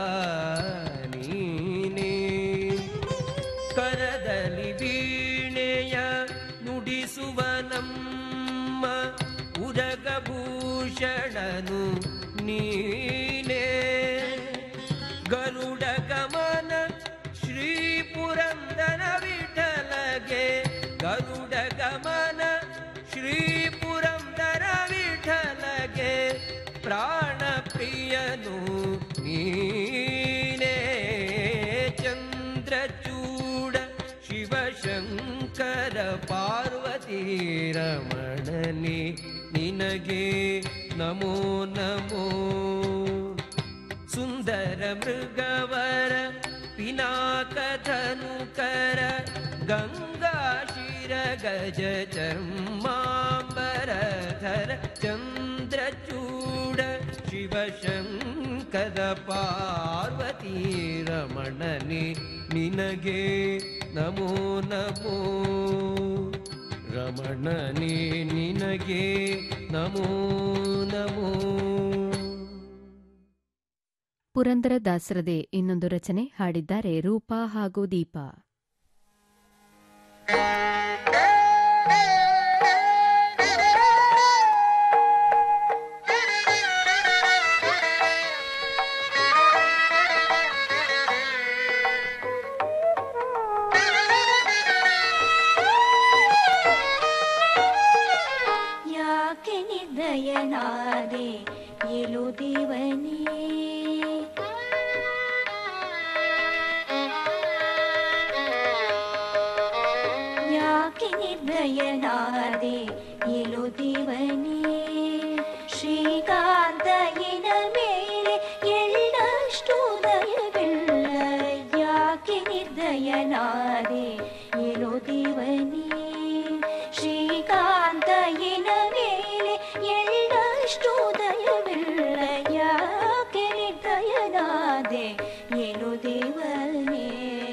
ನೀನೇ ಕರದಲ್ಲಿ ವೀಣೆಯ ನುಡಿಸುವ ನಮ್ಮ ಉರಗಭೂಷಣನು ನೀನೇ ಗರುಡ ಗಮನ ಶ್ರೀ ಪುರಂದರ ವಿಠಲಗೆ ಗರುಡ ಗಮನ ಶ್ರೀ ಪುರಂದರ ವಿಠಲಗೆ ಪ್ರಾಣ ಪ್ರಿಯನು ನೀನೇ ಚಂದ್ರಚೂಡ ಶಿವಶಂಕರ ಪಾರ್ವತಿ ರಮಣನೆ ನಿನಗೆ ನಮೋ ನಮೋ ಸುಂದರ ಮೃಗವರ ಪಿನಾಕಧನುಕರ ಗಂಗಾ ಶಿರ ಗಜ ಚರ್ಮಾಂಬರಧರ ಚಂದ್ರಚೂಡ ಶಿವಶಂಕರ ಪಾರ್ವತಿ ರಮಣನೆ ನಿನಗೆ ನಮೋ ನಮೋ ರಮಣನೆ ನಿನಗೆ ನಮೋ ನಮೋ ಪುರಂದರದಾಸರದೇ ಇನ್ನೊಂದು ರಚನೆ ಹಾಡಿದ್ದಾರೆ ರೂಪಾ ಹಾಗೂ ದೀಪಾ ಯಾಕೆ ನಿರ್ದಯನಾದೆ ಎಲುದಿವನೇ ಯಾಕೆ ನಿರ್ದಯನಾದೆ ಎಲುದಿವನೇ ಶ್ರೀಕಾಂತಯ್ಯನ ಮೇಲೆ ಎಳ್ಳಷ್ಟು ದಯವಿಲ್ಲ ಯಾಕೆ ನಿರ್ದಯನಾದೆ ಎಲುದಿವನೇ ಶ್ರೀಕಾಂತಯ್ಯನ ಮೇಲೆ ಎಳ್ಳಷ್ಟು ದಯವಿಲ್ಲ ಯಾಕೆ ನಿರ್ದಯನಾದೆ ಎಲುದಿವನೇ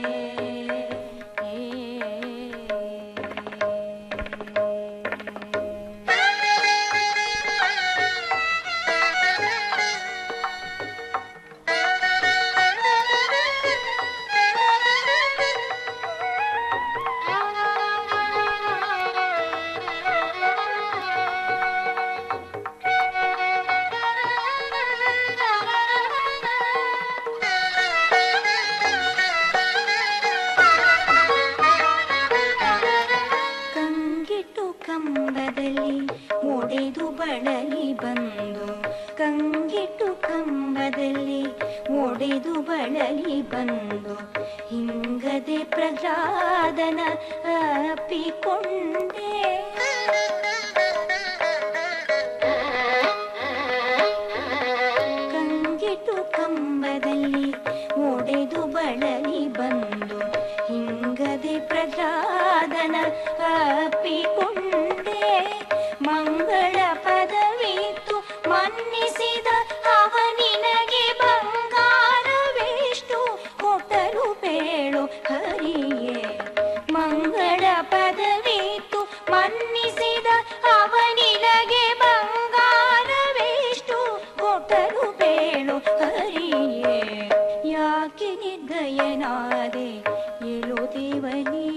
ಕಂಗಿಟ್ಟು ಕಂಬದಲ್ಲಿ ಒಡೆದು ಬಳಲಿ ಬಂದು ಕಂಗಿಟ್ಟು ಕಂಬದಲ್ಲಿ ಒಡೆದು ಬಳಲಿ ಬಂದು ಹಿಂಗದೆ ಪ್ರಹ್ಲಾದನ ಅಪ್ಪಿಕೊಂಡೆ ಕಂಗಿಟ್ಟು ಕಂಬದಲ್ಲಿ ಒಡೆದು ಬಳಲಿ ಬಂದು ಹಿಂಗದೆ ಪ್ರಹ್ಲಾದನ ಅಪ್ಪಿಕೊಂಡೆ ಮಂಗಳ ಪದವಿತ್ತು ಮನ್ನಿಸಿದ ಅವನಿನಗೆ ಬಂಗಾರವೆಷ್ಟು ಕೊಟ್ಟರು ಬೇಳು ಹರಿಯೇ ಮಂಗಳ ಪದವಿತ್ತು ಮನ್ನಿಸಿದ ಅವನಿನಗೆ ಬಂಗಾರವೆಷ್ಟು ಕೊಟ್ಟರು ಬೇಳು ಹರಿಯೇ ಯಾಕೆ ನಿರ್ದಯನಾದೆ ಎಲುದಿವನೇ